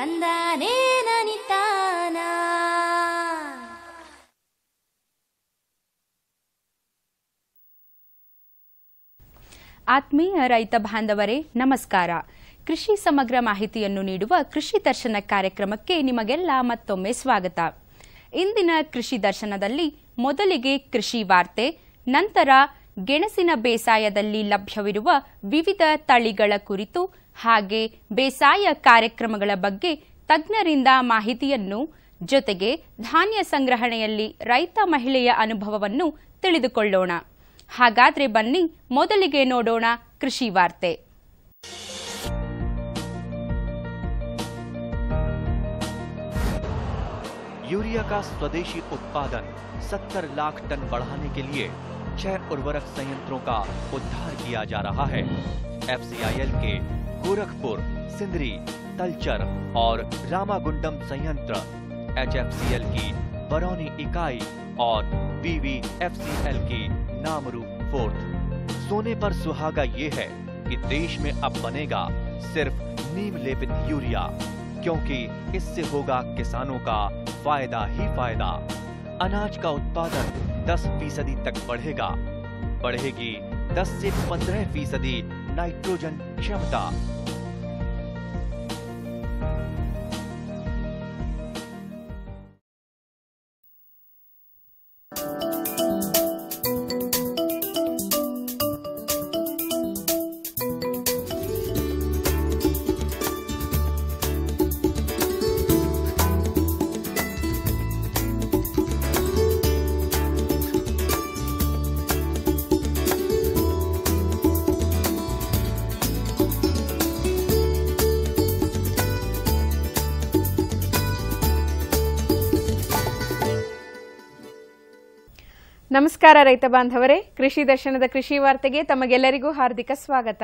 ತಂದಾನೇ ನನಿತಾನ ಆತ್ಮೀಯ ರೈತ ಬಾಂಧವರೇ ನಮಸ್ಕಾರ ಕೃಷಿ ಸಮಗ್ರ ಮಾಹಿತಿಯನ್ನು ನೀಡುವ ಕೃಷಿ ದರ್ಶನ ಕಾರ್ಯಕ್ರಮಕ್ಕೆ ನಿಮಗೆಲ್ಲ ಮತ್ತೊಮ್ಮೆ ಸ್ವಾಗತ ಇಂದಿನ ಕೃಷಿ ದರ್ಶನದಲ್ಲಿ ಮೊದಲಿಗೆ ಕೃಷಿ ವಾರ್ತೆ ನಂತರ ಗೆಣಸಿನ ಬೇಸಾಯದಲ್ಲಿ ಲಭ್ಯವಿರುವ ವಿವಿಧ ತಳಿಗಳ ಕುರಿತು ಹಾಗೆ ಬೇಸಾಯ ಕಾರ್ಯಕ್ರಮಗಳ ಬಗ್ಗೆ ತಜ್ಞರಿಂದ ಮಾಹಿತಿಯನ್ನು ಜೊತೆಗೆ ಧಾನ್ಯ ಸಂಗ್ರಹಣೆಯಲ್ಲಿ ರೈತ ಮಹಿಳೆಯ ಅನುಭವವನ್ನು ತಿಳಿದುಕೊಳ್ಳೋಣ ಹಾಗಾದ್ರೆ ಬನ್ನಿ ಮೊದಲಿಗೆ ನೋಡೋಣ ಕೃಷಿ ವಾರ್ತೆ यूरिया का स्वदेशी उत्पादन 70 लाख टन बढ़ाने के लिए छह उर्वरक संयंत्रों का उद्धार किया जा रहा है एफसीआईएल के गोरखपुर सिंदरी तलचर और रामागुंडम संयंत्र एचएफसीएल की बरौनी इकाई और बीवीएफसीएल की नामरू फोर्थ सोने पर सुहागा ये है कि देश में अब बनेगा सिर्फ नीम लेपित यूरिया क्योंकि इससे होगा किसानों का फायदा ही फायदा अनाज का उत्पादन 10 फीसदी तक बढ़ेगा बढ़ेगी 10 से 15 फीसदी नाइट्रोजन क्षमता ನಮಸ್ಕಾರ ರೈತ ಬಾಂಧವರೇ ಕೃಷಿ ದರ್ಶನದ ಕೃಷಿ ವಾರ್ತೆಗೆ ತಮಗೆಲ್ಲರಿಗೂ ಹಾರ್ದಿಕ ಸ್ವಾಗತ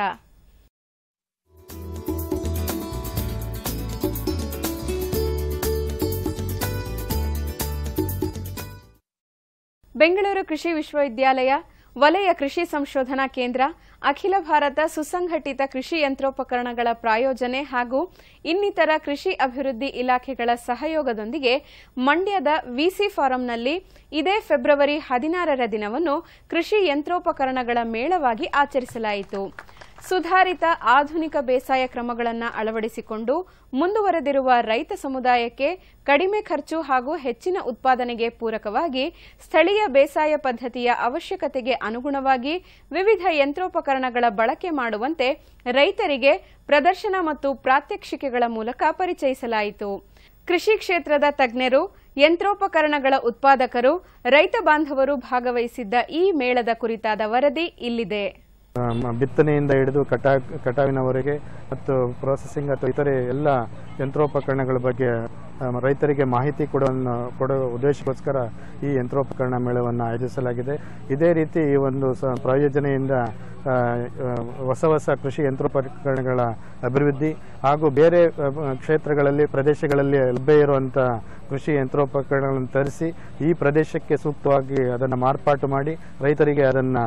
ಬೆಂಗಳೂರು ಕೃಷಿ ವಿಶ್ವವಿದ್ಯಾಲಯ ವಲಯ ಕೃಷಿ ಸಂಶೋಧನಾ ಕೇಂದ್ರ ಅಖಿಲ ಭಾರತ ಸುಸಂಘಟಿತ ಕೃಷಿ ಯಂತ್ರೋಪಕರಣಗಳ ಪ್ರಾಯೋಜನೆ ಹಾಗೂ ಇನ್ನಿತರ ಕೃಷಿ ಅಭಿವೃದ್ಧಿ ಇಲಾಖೆಗಳ ಸಹಯೋಗದೊಂದಿಗೆ ಮಂಡ್ಯದ ವಿಸಿ ಫಾರಂನಲ್ಲಿ ಇದೇ ಫೆಬ್ರವರಿ ಹದಿನಾರರ ದಿನವನ್ನು ಕೃಷಿ ಯಂತ್ರೋಪಕರಣಗಳ ಮೇಳವಾಗಿ ಆಚರಿಸಲಾಯಿತು ಸುಧಾರಿತ ಆಧುನಿಕ ಬೇಸಾಯ ಕ್ರಮಗಳನ್ನು ಅಳವಡಿಸಿಕೊಂಡು ಮುಂದುವರೆದಿರುವ ರೈತ ಸಮುದಾಯಕ್ಕೆ ಕಡಿಮೆ ಖರ್ಚು ಹಾಗೂ ಹೆಚ್ಚಿನ ಉತ್ಪಾದನೆಗೆ ಪೂರಕವಾಗಿ ಸ್ಥಳೀಯ ಬೇಸಾಯ ಪದ್ಧತಿಯ ಅವಶ್ಯಕತೆಗೆ ಅನುಗುಣವಾಗಿ ವಿವಿಧ ಯಂತ್ರೋಪಕರಣಗಳ ಬಳಕೆ ಮಾಡುವಂತೆ ರೈತರಿಗೆ ಪ್ರದರ್ಶನ ಮತ್ತು ಪ್ರಾತ್ಯಕ್ಷಿಕೆಗಳ ಮೂಲಕ ಪರಿಚಯಿಸಲಾಯಿತು ಕೃಷಿ ಕ್ಷೇತ್ರದ ತಜ್ಞರು ಯಂತ್ರೋಪಕರಣಗಳ ಉತ್ಪಾದಕರು ರೈತ ಬಾಂಧವರು ಭಾಗವಹಿಸಿದ್ದ ಈ ಮೇಳದ ಕುರಿತಾದ ವರದಿ ಇಲ್ಲಿದೆ ಆ, ಮ- ಬಿತ್ತನೆಯಿಂದ ಹಿಡಿದು ಕಟಾ ಕಟಾವಿನವರೆಗೆ ಮತ್ತು ಪ್ರೊಸೆಸಿಂಗ್ ಅಥವಾ ಇತರೆ ಎಲ್ಲ ಯಂತ್ರೋಪಕರಣಗಳ ಬಗ್ಗೆ ಆ, ರೈತರಿಗೆ ಮಾಹಿತಿ ಕೊಡೋನ್ನು ಕೊಡೋ ಉದ್ದೇಶಕ್ಕೋಸ್ಕರ ಈ ಯಂತ್ರೋಪಕರಣ ಮೇಳವನ್ನು ಆಯೋಜಿಸಲಾಗಿದೆ ಇದೇ ರೀತಿ ಈ ಒಂದು ಸ ಪ್ರಾಯೋಜನೆಯಿಂದ ಆ, ಆ, ಹೊಸ ಹೊಸ ಕೃಷಿ ಯಂತ್ರೋಪಕರಣಗಳ ಅಭಿವೃದ್ಧಿ ಹಾಗೂ ಬೇರೆ ಆ, ಕ್ಷೇತ್ರಗಳಲ್ಲಿ ಪ್ರದೇಶಗಳಲ್ಲಿ ಲಭ್ಯ ಇರುವಂಥ ಕೃಷಿ ಯಂತ್ರೋಪಕರಣಗಳನ್ನು ತರಿಸಿ ಈ ಪ್ರದೇಶಕ್ಕೆ ಸೂಕ್ತವಾಗಿ ಅದನ್ನು ಮಾರ್ಪಾಟು ಮಾಡಿ ರೈತರಿಗೆ ಅದನ್ನು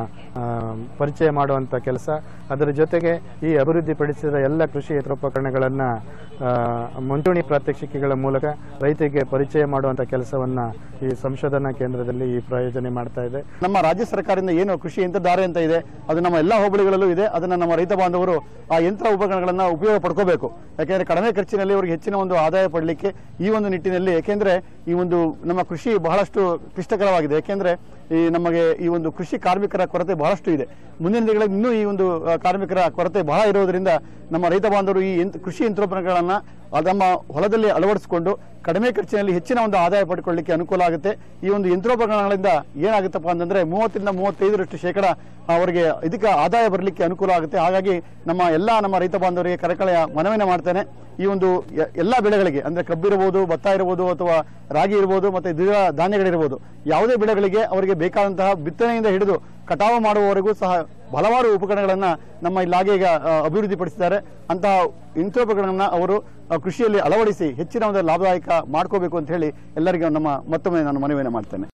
ಪರಿಚಯ ಮಾಡುವಂಥ ಕೆಲಸ ಅದರ ಜೊತೆಗೆ ಈ ಅಭಿವೃದ್ಧಿಪಡಿಸಿದ ಎಲ್ಲ ಕೃಷಿ ಯಂತ್ರೋಪಕರಣಗಳನ್ನು ಮುಂಚೂಣಿ ಪ್ರಾತ್ಯಕ್ಷಿಕೆಗಳ ಮೂಲಕ ರೈತರಿಗೆ ಪರಿಚಯ ಮಾಡುವಂಥ ಕೆಲಸವನ್ನು ಈ ಸಂಶೋಧನಾ ಕೇಂದ್ರದಲ್ಲಿ ಈ ಪ್ರಾಯೋಜನೆ ಮಾಡ್ತಾ ಇದೆ ನಮ್ಮ ರಾಜ್ಯ ಸರ್ಕಾರದಿಂದ ಏನು ಕೃಷಿ ಯಂತ್ರಧಾರೆ ಅಂತ ಇದೆ ಅದು ನಮ್ಮ ಎಲ್ಲ ಹೋಬಳಿಗಳಲ್ಲೂ ಇದೆ ಅದನ್ನ ನಮ್ಮ ರೈತ ಬಾಂಧವರು ಆ ಯಂತ್ರ ಉಪಕರಣಗಳನ್ನ ಉಪಯೋಗ ಪಡ್ಕೋಬೇಕು ಯಾಕೆಂದ್ರೆ ಕಡಿಮೆ ಖರ್ಚಿನಲ್ಲಿ ಅವರಿಗೆ ಹೆಚ್ಚಿನ ಒಂದು ಆದಾಯ ಪಡಲಿಕ್ಕೆ ಈ ಒಂದು ನಿಟ್ಟಿನಲ್ಲಿ ಯಾಕೆಂದ್ರೆ ಈ ಒಂದು ನಮ್ಮ ಕೃಷಿ ಬಹಳಷ್ಟು ಕ್ಲಿಷ್ಟಕರವಾಗಿದೆ ಯಾಕೆಂದ್ರೆ ಈ ನಮಗೆ ಈ ಒಂದು ಕೃಷಿ ಕಾರ್ಮಿಕರ ಕೊರತೆ ಬಹಳಷ್ಟು ಇದೆ ಮುಂದಿನ ದಿನಗಳಲ್ಲಿ ಇನ್ನೂ ಈ ಒಂದು ಆ, ಕಾರ್ಮಿಕರ ಕೊರತೆ ಬಹಳ ಇರೋದ್ರಿಂದ ನಮ್ಮ ರೈತ ಬಾಂಧವರು ಈ ಯಂತ್ರ- ಕೃಷಿ ಯಂತ್ರೋಪಕರಣಗಳನ್ನ ಅದು ನಮ್ಮ ಹೊಲದಲ್ಲಿ ಅಳವಡಿಸಿಕೊಂಡು ಕಡಿಮೆ ಖರ್ಚಿನಲ್ಲಿ ಹೆಚ್ಚಿನ ಒಂದು ಆದಾಯ ಪಡ್ಕೊಳ್ಳಿಕ್ಕೆ ಅನುಕೂಲ ಆಗುತ್ತೆ ಈ ಒಂದು ಯಂತ್ರೋಪಕರಣಗಳಿಂದ ಏನಾಗುತ್ತಪ್ಪ ಅಂತಂದ್ರೆ ಮೂವತ್ತರಿಂದ ಮೂವತ್ತೈದರಷ್ಟು ಶೇಕಡ ಅವರಿಗೆ ಇದಕ್ಕೆ ಆದಾಯ ಬರಲಿಕ್ಕೆ ಅನುಕೂಲ ಆಗುತ್ತೆ ಹಾಗಾಗಿ ನಮ್ಮ ಎಲ್ಲ ನಮ್ಮ ರೈತ ಬಾಂಧವರಿಗೆ ಕರೆಕಳೆಯ ಮನವಿನ ಮಾಡ್ತೇನೆ ಈ ಒಂದು ಎ- ಎಲ್ಲಾ ಬೆಳೆಗಳಿಗೆ ಅಂದ್ರೆ ಕಬ್ಬಿರಬಹುದು ಭತ್ತ ಇರಬಹುದು ಅಥವಾ ರಾಗಿ ಇರಬಹುದು ಮತ್ತೆ ದ್ವಿದಳ ಧಾನ್ಯಗಳಿರಬಹುದು ಯಾವುದೇ ಬೆಳೆಗಳಿಗೆ ಅವರಿಗೆ ಬೇಕಾದಂತಹ ಬಿತ್ತನೆಯಿಂದ ಹಿಡಿದು ಕಟಾವು ಮಾಡುವವರೆಗೂ ಸಹ ಹಲವಾರು ಉಪಕರಣಗಳನ್ನ ನಮ್ಮ ಇಲಾಖೆ ಈಗ ಆ, ಅಭಿವೃದ್ಧಿಪಡಿಸಿದ್ದಾರೆ ಅಂತಹ ಯಂತ್ರೋಪಕರಣಗಳನ್ನ ಅವರು ಆ, ಕೃಷಿಯಲ್ಲಿ ಅಳವಡಿಸಿ ಹೆಚ್ಚಿನ ಒಂದು ಲಾಭದಾಯಕ ಮಾಡ್ಕೋಬೇಕು ಅಂತ ಹೇಳಿ ಎಲ್ಲರಿಗೂ ನಮ್ಮ ಮತ್ತೊಮ್ಮೆ ನಾನು ಮನವಿಯನ್ನು ಮಾಡ್ತೇನೆ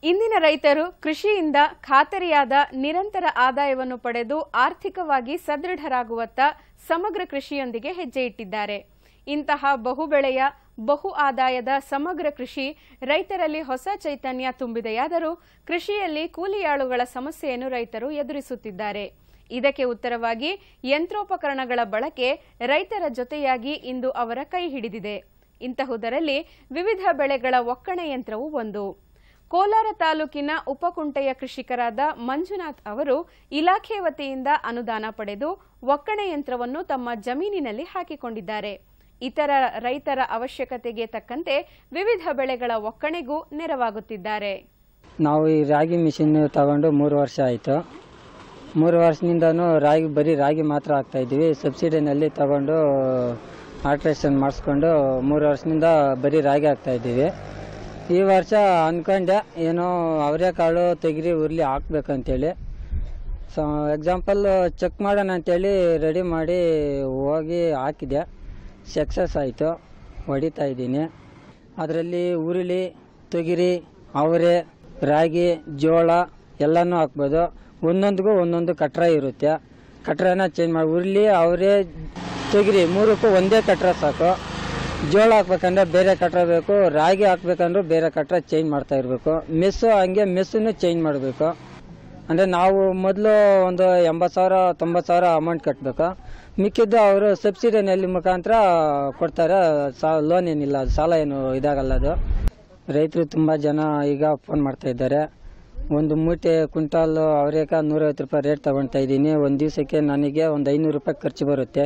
ಇಂದಿನ ರೈತರು ಕೃಷಿಯಿಂದ ಖಾತರಿಯಾದ ನಿರಂತರ ಆದಾಯವನ್ನು ಪಡೆದು ಆರ್ಥಿಕವಾಗಿ ಸದೃಢರಾಗುವತ್ತ ಸಮಗ್ರ ಕೃಷಿಯೊಂದಿಗೆ ಹೆಜ್ಜೆ ಇಟ್ಟಿದ್ದಾರೆ ಇಂತಹ ಬಹುಬೆಳೆಯ ಬಹು ಆದಾಯದ ಸಮಗ್ರ ಕೃಷಿ ರೈತರಲ್ಲಿ ಹೊಸ ಚೈತನ್ಯ ತುಂಬಿದೆಯಾದರೂ ಕೃಷಿಯಲ್ಲಿ ಕೂಲಿಯಾಳುಗಳ ಸಮಸ್ಯೆಯನ್ನು ರೈತರು ಎದುರಿಸುತ್ತಿದ್ದಾರೆ ಇದಕ್ಕೆ ಉತ್ತರವಾಗಿ ಯಂತ್ರೋಪಕರಣಗಳ ಬಳಕೆ ರೈತರ ಜೊತೆಯಾಗಿ ಇಂದು ಅವರ ಕೈ ಹಿಡಿದಿದೆ ಇಂತಹುದರಲ್ಲಿ ವಿವಿಧ ಬೆಳೆಗಳ ಒಕ್ಕಣೆ ಯಂತ್ರವು ಒಂದು ಕೋಲಾರ ತಾಲೂಕಿನ ಉಪಕುಂಟೆಯ ಕೃಷಿಕರಾದ ಮಂಜುನಾಥ್ ಅವರು ಇಲಾಖೆ ವತಿಯಿಂದ ಅನುದಾನ ಪಡೆದು ಒಕ್ಕಣೆ ಯಂತ್ರವನ್ನು ತಮ್ಮ ಜಮೀನಿನಲ್ಲಿ ಹಾಕಿಕೊಂಡಿದ್ದಾರೆ ಇತರ ರೈತರ ಅವಶ್ಯಕತೆಗೆ ತಕ್ಕಂತೆ ವಿವಿಧ ಬೆಳೆಗಳ ಒಕ್ಕಣೆಗೂ ನೆರವಾಗುತ್ತಿದ್ದಾರೆ ನಾವು ಈ ರಾಗಿ ಮಿಷಿನ್ ತಗೊಂಡು ಮೂರು ವರ್ಷ ಆಯಿತು ಮೂರು ವರ್ಷದಿಂದನೂ ರಾಗಿ ಬರೀ ರಾಗಿ ಮಾತ್ರ ಹಾಕ್ತಾ ಇದ್ದೀವಿ ಸಬ್ಸಿಡಿನಲ್ಲಿ ತಗೊಂಡು ಆಲ್ಟ್ರೇಷನ್ ಮಾಡಿಸ್ಕೊಂಡು ಮೂರು ವರ್ಷದಿಂದ ಬರೀ ರಾಗಿ ಹಾಕ್ತಾ ಇದ್ದೀವಿ ಈ ವರ್ಷ ಅನ್ಕೊಂಡೆ ಏನೋ ಅವರೆಕಾಳು ತೆಗಿರಿ ಉರ್ಲಿ ಹಾಕ್ಬೇಕಂತೇಳಿ ಸೊ ಎಕ್ಸಾಂಪಲ್ ಚೆಕ್ ಮಾಡೋಣ ಅಂತೇಳಿ ರೆಡಿ ಮಾಡಿ ಹೋಗಿ ಹಾಕಿದೆ ಸಕ್ಸಸ್ ಆಯಿತು ಹೊಡಿತಾ ಇದ್ದೀನಿ ಅದರಲ್ಲಿ ಉರುಳಿ ತೊಗಿರಿ ಅವರೆ ರಾಗಿ ಜೋಳ ಎಲ್ಲನೂ ಹಾಕ್ಬೋದು ಒಂದೊಂದಿಗೂ ಒಂದೊಂದು ಕಟ್ರ ಇರುತ್ತೆ ಕಟ್ರನ ಚೇಂಜ್ ಮಾಡಿ ಉರುಳಿ ಅವರೆ ತೊಗಿರಿ ಮೂರಕ್ಕೂ ಒಂದೇ ಕಟ್ರ ಸಾಕು ಜೋಳ ಹಾಕ್ಬೇಕಂದ್ರೆ ಬೇರೆ ಕಟ್ರ ಬೇಕು ರಾಗಿ ಹಾಕ್ಬೇಕಂದ್ರೂ ಬೇರೆ ಕಟ್ರ ಚೇಂಜ್ ಮಾಡ್ತಾ ಇರಬೇಕು ಮೆಸ್ಸು ಹಂಗೆ ಮೆಸ್ಸನ್ನು ಚೇಂಜ್ ಮಾಡಬೇಕು ಅಂದರೆ ನಾವು ಮೊದಲು ಒಂದು ಎಂಬತ್ತು ಸಾವಿರ ತೊಂಬತ್ತು ಸಾವಿರ ಅಮೌಂಟ್ ಕಟ್ಟಬೇಕು ಮಿಕ್ಕಿದ್ದು ಅವರು ಸಬ್ಸಿಡಿನಲ್ಲಿ ಮುಖಾಂತರ ಕೊಡ್ತಾರೆ ಸಾ ಲೋನ್ ಏನಿಲ್ಲ ಅದು ಸಾಲ ಏನು ಇದಾಗಲ್ಲ ಅದು ರೈತರು ತುಂಬ ಜನ ಈಗ ಫೋನ್ ಮಾಡ್ತಾ ಇದ್ದಾರೆ ಒಂದು ಮೂಟೆ ಕ್ವಿಂಟಾಲ್ ಅವರೇಕ ನೂರೈವತ್ತು ರೂಪಾಯಿ ರೇಟ್ ತಗೊಳ್ತಾ ಇದ್ದೀನಿ ಒಂದು ದಿವಸಕ್ಕೆ ನನಗೆ ಒಂದು ಐನೂರು ರೂಪಾಯಿ ಖರ್ಚು ಬರುತ್ತೆ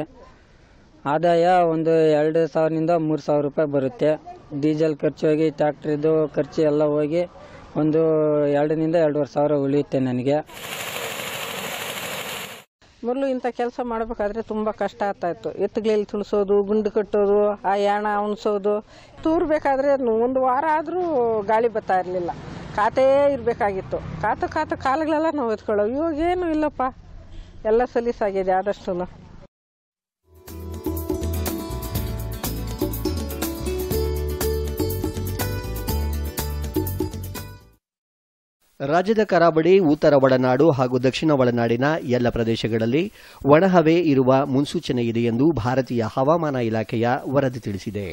ಆದಾಯ ಒಂದು ಎರಡು ಸಾವಿರದಿಂದ ಮೂರು ಸಾವಿರ ರೂಪಾಯಿ ಬರುತ್ತೆ ಡೀಸೆಲ್ ಖರ್ಚು ಹೋಗಿ ಟ್ಯಾಕ್ಟ್ರಿದು ಖರ್ಚು ಎಲ್ಲ ಹೋಗಿ ಒಂದು ಎರಡರಿಂದ ಎರಡೂವರೆ ಸಾವಿರ ಉಳಿಯುತ್ತೆ ನನಗೆ ಮೊದಲು ಇಂಥ ಕೆಲಸ ಮಾಡಬೇಕಾದ್ರೆ ತುಂಬ ಕಷ್ಟ ಆಗ್ತಾ ಇತ್ತು ಎತ್ತುಗಳಲ್ಲಿ ತುಳಿಸೋದು ಗುಂಡು ಕಟ್ಟೋದು ಆ ಯಾಣ ಉಣ್ಸೋದು ತೂರ್ಬೇಕಾದ್ರೆ ಒಂದು ವಾರ ಆದರೂ ಗಾಳಿ ಬರ್ತಾ ಇರಲಿಲ್ಲ ಖಾತೆ ಇರಬೇಕಾಗಿತ್ತು ಕಾತ ಕಾತ ಕಾಲುಗಳೆಲ್ಲ ನಾವು ಎತ್ಕೊಳ್ಳೋ ಇವಾಗ ಏನು ಇಲ್ಲಪ್ಪ ಎಲ್ಲ ಸಲೀಸಾಗಿದೆ ಆದಷ್ಟು ರಾಜ್ಯದ ಕರಾವಳಿ ಉತ್ತರ ಒಳನಾಡು ಹಾಗೂ ದಕ್ಷಿಣ ಒಳನಾಡಿನ ಎಲ್ಲ ಪ್ರದೇಶಗಳಲ್ಲಿ ಒಣಹವೆ ಇರುವ ಮುನ್ಸೂಚನೆ ಇದೆ ಎಂದು ಭಾರತೀಯ ಹವಾಮಾನ ಇಲಾಖೆಯ ವರದಿ ತಿಳಿಸಿದೆ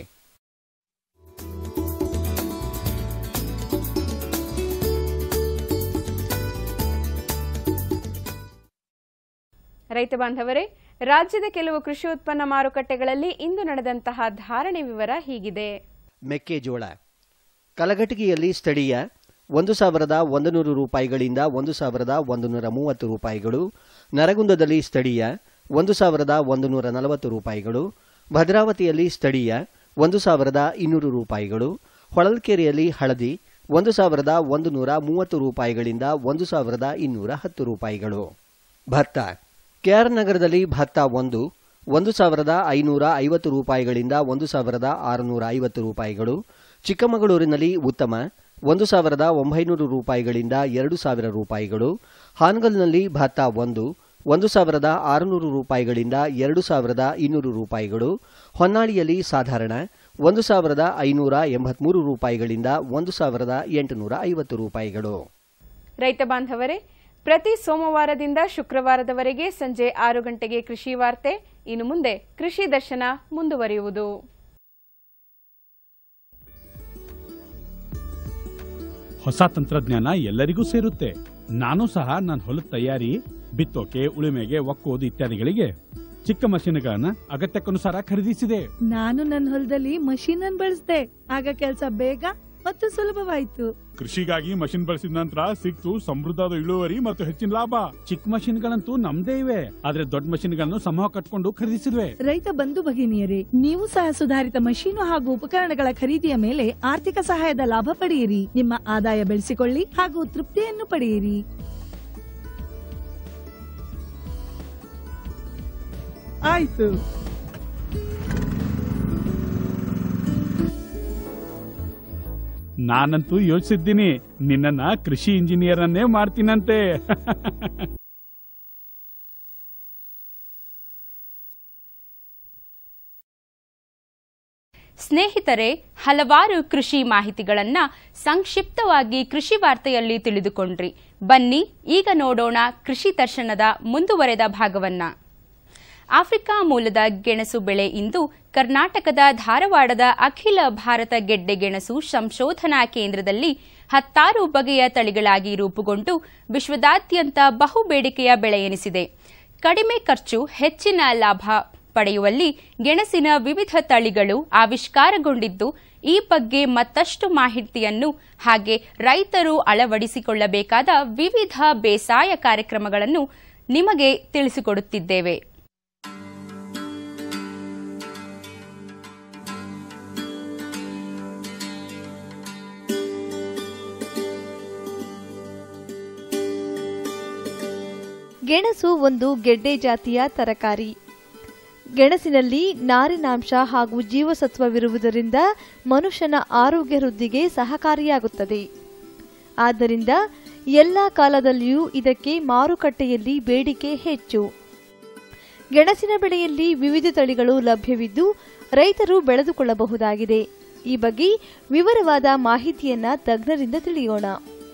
ರೈತ ಬಾಂಧವರೇ ರಾಜ್ಯದ ಕೆಲವು ಕೃಷಿ ಉತ್ಪನ್ನ ಮಾರುಕಟ್ಟೆಗಳಲ್ಲಿ ಇಂದು ನಡೆದಂತಹ ಧಾರಣೆ ವಿವರ ಹೀಗಿದೆ ಮೆಕ್ಕೆಜೋಳ ಕಲಘಟಗಿಯಲ್ಲಿ ಸ್ಥಳೀಯ ಒಂದು ಸಾವಿರದ ಒಂದು ನೂರು ರೂಪಾಯಿಗಳಿಂದ ಒಂದು ಸಾವಿರದ ಒಂದು ನೂರ ಮೂವತ್ತು ರೂಪಾಯಿಗಳು ನರಗುಂದದಲ್ಲಿ ಸ್ಥಳೀಯ ಒಂದು ಸಾವಿರದ ಒಂದು ನೂರ ನಲವತ್ತು ರೂಪಾಯಿಗಳು ಭದ್ರಾವತಿಯಲ್ಲಿ ಸ್ಥಳೀಯ ಒಂದು ಸಾವಿರದ ಇನ್ನೂರು ರೂಪಾಯಿಗಳು ಹೊಳಲ್ಕೆರೆಯಲ್ಲಿ ಹಳದಿ ಒಂದು ಸಾವಿರದ ಒಂದು ನೂರ ಮೂವತ್ತು ರೂಪಾಯಿಗಳಿಂದ ಒಂದು ಸಾವಿರದ ಇನ್ನೂರ ಹತ್ತು ರೂಪಾಯಿಗಳು ಭತ್ತ ಕೆಆರ್ ನಗರದಲ್ಲಿ ಭತ್ತ ಒಂದು ಒಂದು ಸಾವಿರದ ಐನೂರ ಐವತ್ತು ರೂಪಾಯಿಗಳಿಂದ ಒಂದು ಸಾವಿರದ ಆರುನೂರ ಐವತ್ತು ರೂಪಾಯಿಗಳು ಚಿಕ್ಕಮಗಳೂರಿನಲ್ಲಿ ಉತ್ತಮ ಒಂದು ಸಾವಿರದ ಒಂಬೈನೂರು ರೂಪಾಯಿಗಳಿಂದ ಎರಡು ಸಾವಿರ ರೂಪಾಯಿಗಳು ಹಾನಗಲ್ನಲ್ಲಿ ಭತ್ತ ಒಂದು ಒಂದು ಸಾವಿರದ ಆರುನೂರು ರೂಪಾಯಿಗಳಿಂದ ಎರಡು ಸಾವಿರದ ಇನ್ನೂರು ರೂಪಾಯಿಗಳು ಹೊನ್ನಾಳಿಯಲ್ಲಿ ಸಾಧಾರಣ ಒಂದು ಸಾವಿರದ ಐನೂರ ಎಂಬತ್ಮೂರು ರೂಪಾಯಿಗಳಿಂದ ಒಂದು ಸಾವಿರದ ಎಂಟುನೂರ ಐವತ್ತು ರೂಪಾಯಿಗಳು ರೈತ ಬಾಂಧವರೇ ಪ್ರತಿ ಸೋಮವಾರದಿಂದ ಶುಕ್ರವಾರದವರೆಗೆ ಸಂಜೆ ಆರು ಗಂಟೆಗೆ ಕೃಷಿ ವಾರ್ತೆ ಇನ್ನು ಮುಂದೆ ಕೃಷಿ ದರ್ಶನ ಮುಂದುವರಿಯುವುದು ಹೊಸ ತಂತ್ರಜ್ಞಾನ ಎಲ್ಲರಿಗೂ ಸೇರುತ್ತೆ ನಾನು ಸಹ ನನ್ನ ಹೊಲದ ತಯಾರಿ ಬಿತ್ತೋಕೆ ಉಳುಮೆಗೆ ಒಕ್ಕೋದು ಇತ್ಯಾದಿಗಳಿಗೆ ಚಿಕ್ಕ ಮಷೀನ್ಗಳನ್ನ ಅಗತ್ಯಕ್ಕನುಸಾರ ಖರೀದಿಸಿದೆ ನಾನು ನನ್ನ ಹೊಲದಲ್ಲಿ ಮಷೀನ್ ಅನ್ನು ಬಳಸಿದೆ ಆಗ ಕೆಲಸ ಬೇಗ ಮತ್ತು ಸುಲಭವಾಯಿತು ಕೃಷಿಗಾಗಿ ಮಷಿನ್ ಬಳಸಿದ ನಂತರ ಸಿಕ್ತು ಸಮೃದ್ಧದ ಇಳುವರಿ ಮತ್ತು ಹೆಚ್ಚಿನ ಲಾಭ ಚಿಕ್ಕ ಮಷಿನ್ಗಳಂತೂ ನಮ್ದೇ ಇವೆ ಆದ್ರೆ ದೊಡ್ಡ ಮಷಿನ್ಗಳನ್ನು ಸಮೂಹ ಕಟ್ಕೊಂಡು ಖರೀದಿಸಿದ್ವಿ ರೈತ ಬಂಧು ಭಗಿನಿಯರೇ ನೀವು ಸಹ ಸುಧಾರಿತ ಮಷೀನು ಹಾಗೂ ಉಪಕರಣಗಳ ಖರೀದಿಯ ಮೇಲೆ ಆರ್ಥಿಕ ಸಹಾಯದ ಲಾಭ ಪಡೆಯಿರಿ ನಿಮ್ಮ ಆದಾಯ ಬೆಳೆಸಿಕೊಳ್ಳಿ ಹಾಗೂ ತೃಪ್ತಿಯನ್ನು ಪಡೆಯಿರಿ ಆಯ್ತು ನಾನಂತೂ ಯೋಚಿಸಿದ್ದೀನಿ ನಿನ್ನನ್ನ ಕೃಷಿ ಇಂಜಿನಿಯರ್ ಅನ್ನೇ ಮಾಡ್ತೀನಂತೆ ಸ್ನೇಹಿತರೆ ಹಲವಾರು ಕೃಷಿ ಮಾಹಿತಿಗಳನ್ನ ಸಂಕ್ಷಿಪ್ತವಾಗಿ ಕೃಷಿ ವಾರ್ತೆಯಲ್ಲಿ ತಿಳಿದುಕೊಂಡ್ರಿ ಬನ್ನಿ ಈಗ ನೋಡೋಣ ಕೃಷಿ ದರ್ಶನದ ಮುಂದುವರೆದ ಭಾಗವನ್ನ ಆಫ್ರಿಕಾ ಮೂಲದ ಗೆಣಸು ಬೆಳೆ ಇಂದು ಕರ್ನಾಟಕದ ಧಾರವಾಡದ ಅಖಿಲ ಭಾರತ ಗೆಡ್ಡೆ ಗೆಣಸು ಸಂಶೋಧನಾ ಕೇಂದ್ರದಲ್ಲಿ ಹತ್ತಾರು ಬಗೆಯ ತಳಿಗಳಾಗಿ ರೂಪುಗೊಂಡು ವಿಶ್ವದಾದ್ಯಂತ ಬಹುಬೇಡಿಕೆಯ ಬೆಳೆ ಎನಿಸಿದೆ ಕಡಿಮೆ ಖರ್ಚು ಹೆಚ್ಚಿನ ಲಾಭ ಪಡೆಯುವಲ್ಲಿ ಗೆಣಸಿನ ವಿವಿಧ ತಳಿಗಳು ಆವಿಷ್ಕಾರಗೊಂಡಿದ್ದು ಈ ಬಗ್ಗೆ ಮತ್ತಷ್ಟು ಮಾಹಿತಿಯನ್ನು ಹಾಗೆ ರೈತರು ಅಳವಡಿಸಿಕೊಳ್ಳಬೇಕಾದ ವಿವಿಧ ಬೇಸಾಯ ಕಾರ್ಯಕ್ರಮಗಳನ್ನು ನಿಮಗೆ ತಿಳಿಸಿಕೊಡುತ್ತಿದ್ದೇವೆ ಗೆಣಸು ಒಂದು ಗೆಡ್ಡೆ ಜಾತಿಯ ತರಕಾರಿ ಗೆಣಸಿನಲ್ಲಿ ನಾರಿನಾಂಶ ಹಾಗೂ ಜೀವಸತ್ವವಿರುವುದರಿಂದ ಮನುಷ್ಯನ ಆರೋಗ್ಯ ವೃದ್ಧಿಗೆ ಸಹಕಾರಿಯಾಗುತ್ತದೆ ಆದ್ದರಿಂದ ಎಲ್ಲ ಕಾಲದಲ್ಲಿಯೂ ಇದಕ್ಕೆ ಮಾರುಕಟ್ಟೆಯಲ್ಲಿ ಬೇಡಿಕೆ ಹೆಚ್ಚು ಗೆಣಸಿನ ಬೆಳೆಯಲ್ಲಿ ವಿವಿಧ ತಳಿಗಳು ಲಭ್ಯವಿದ್ದು ರೈತರು ಬೆಳೆದುಕೊಳ್ಳಬಹುದಾಗಿದೆ ಈ ಬಗ್ಗೆ ವಿವರವಾದ ಮಾಹಿತಿಯನ್ನ ತಜ್ಞರಿಂದ ತಿಳಿಯೋಣ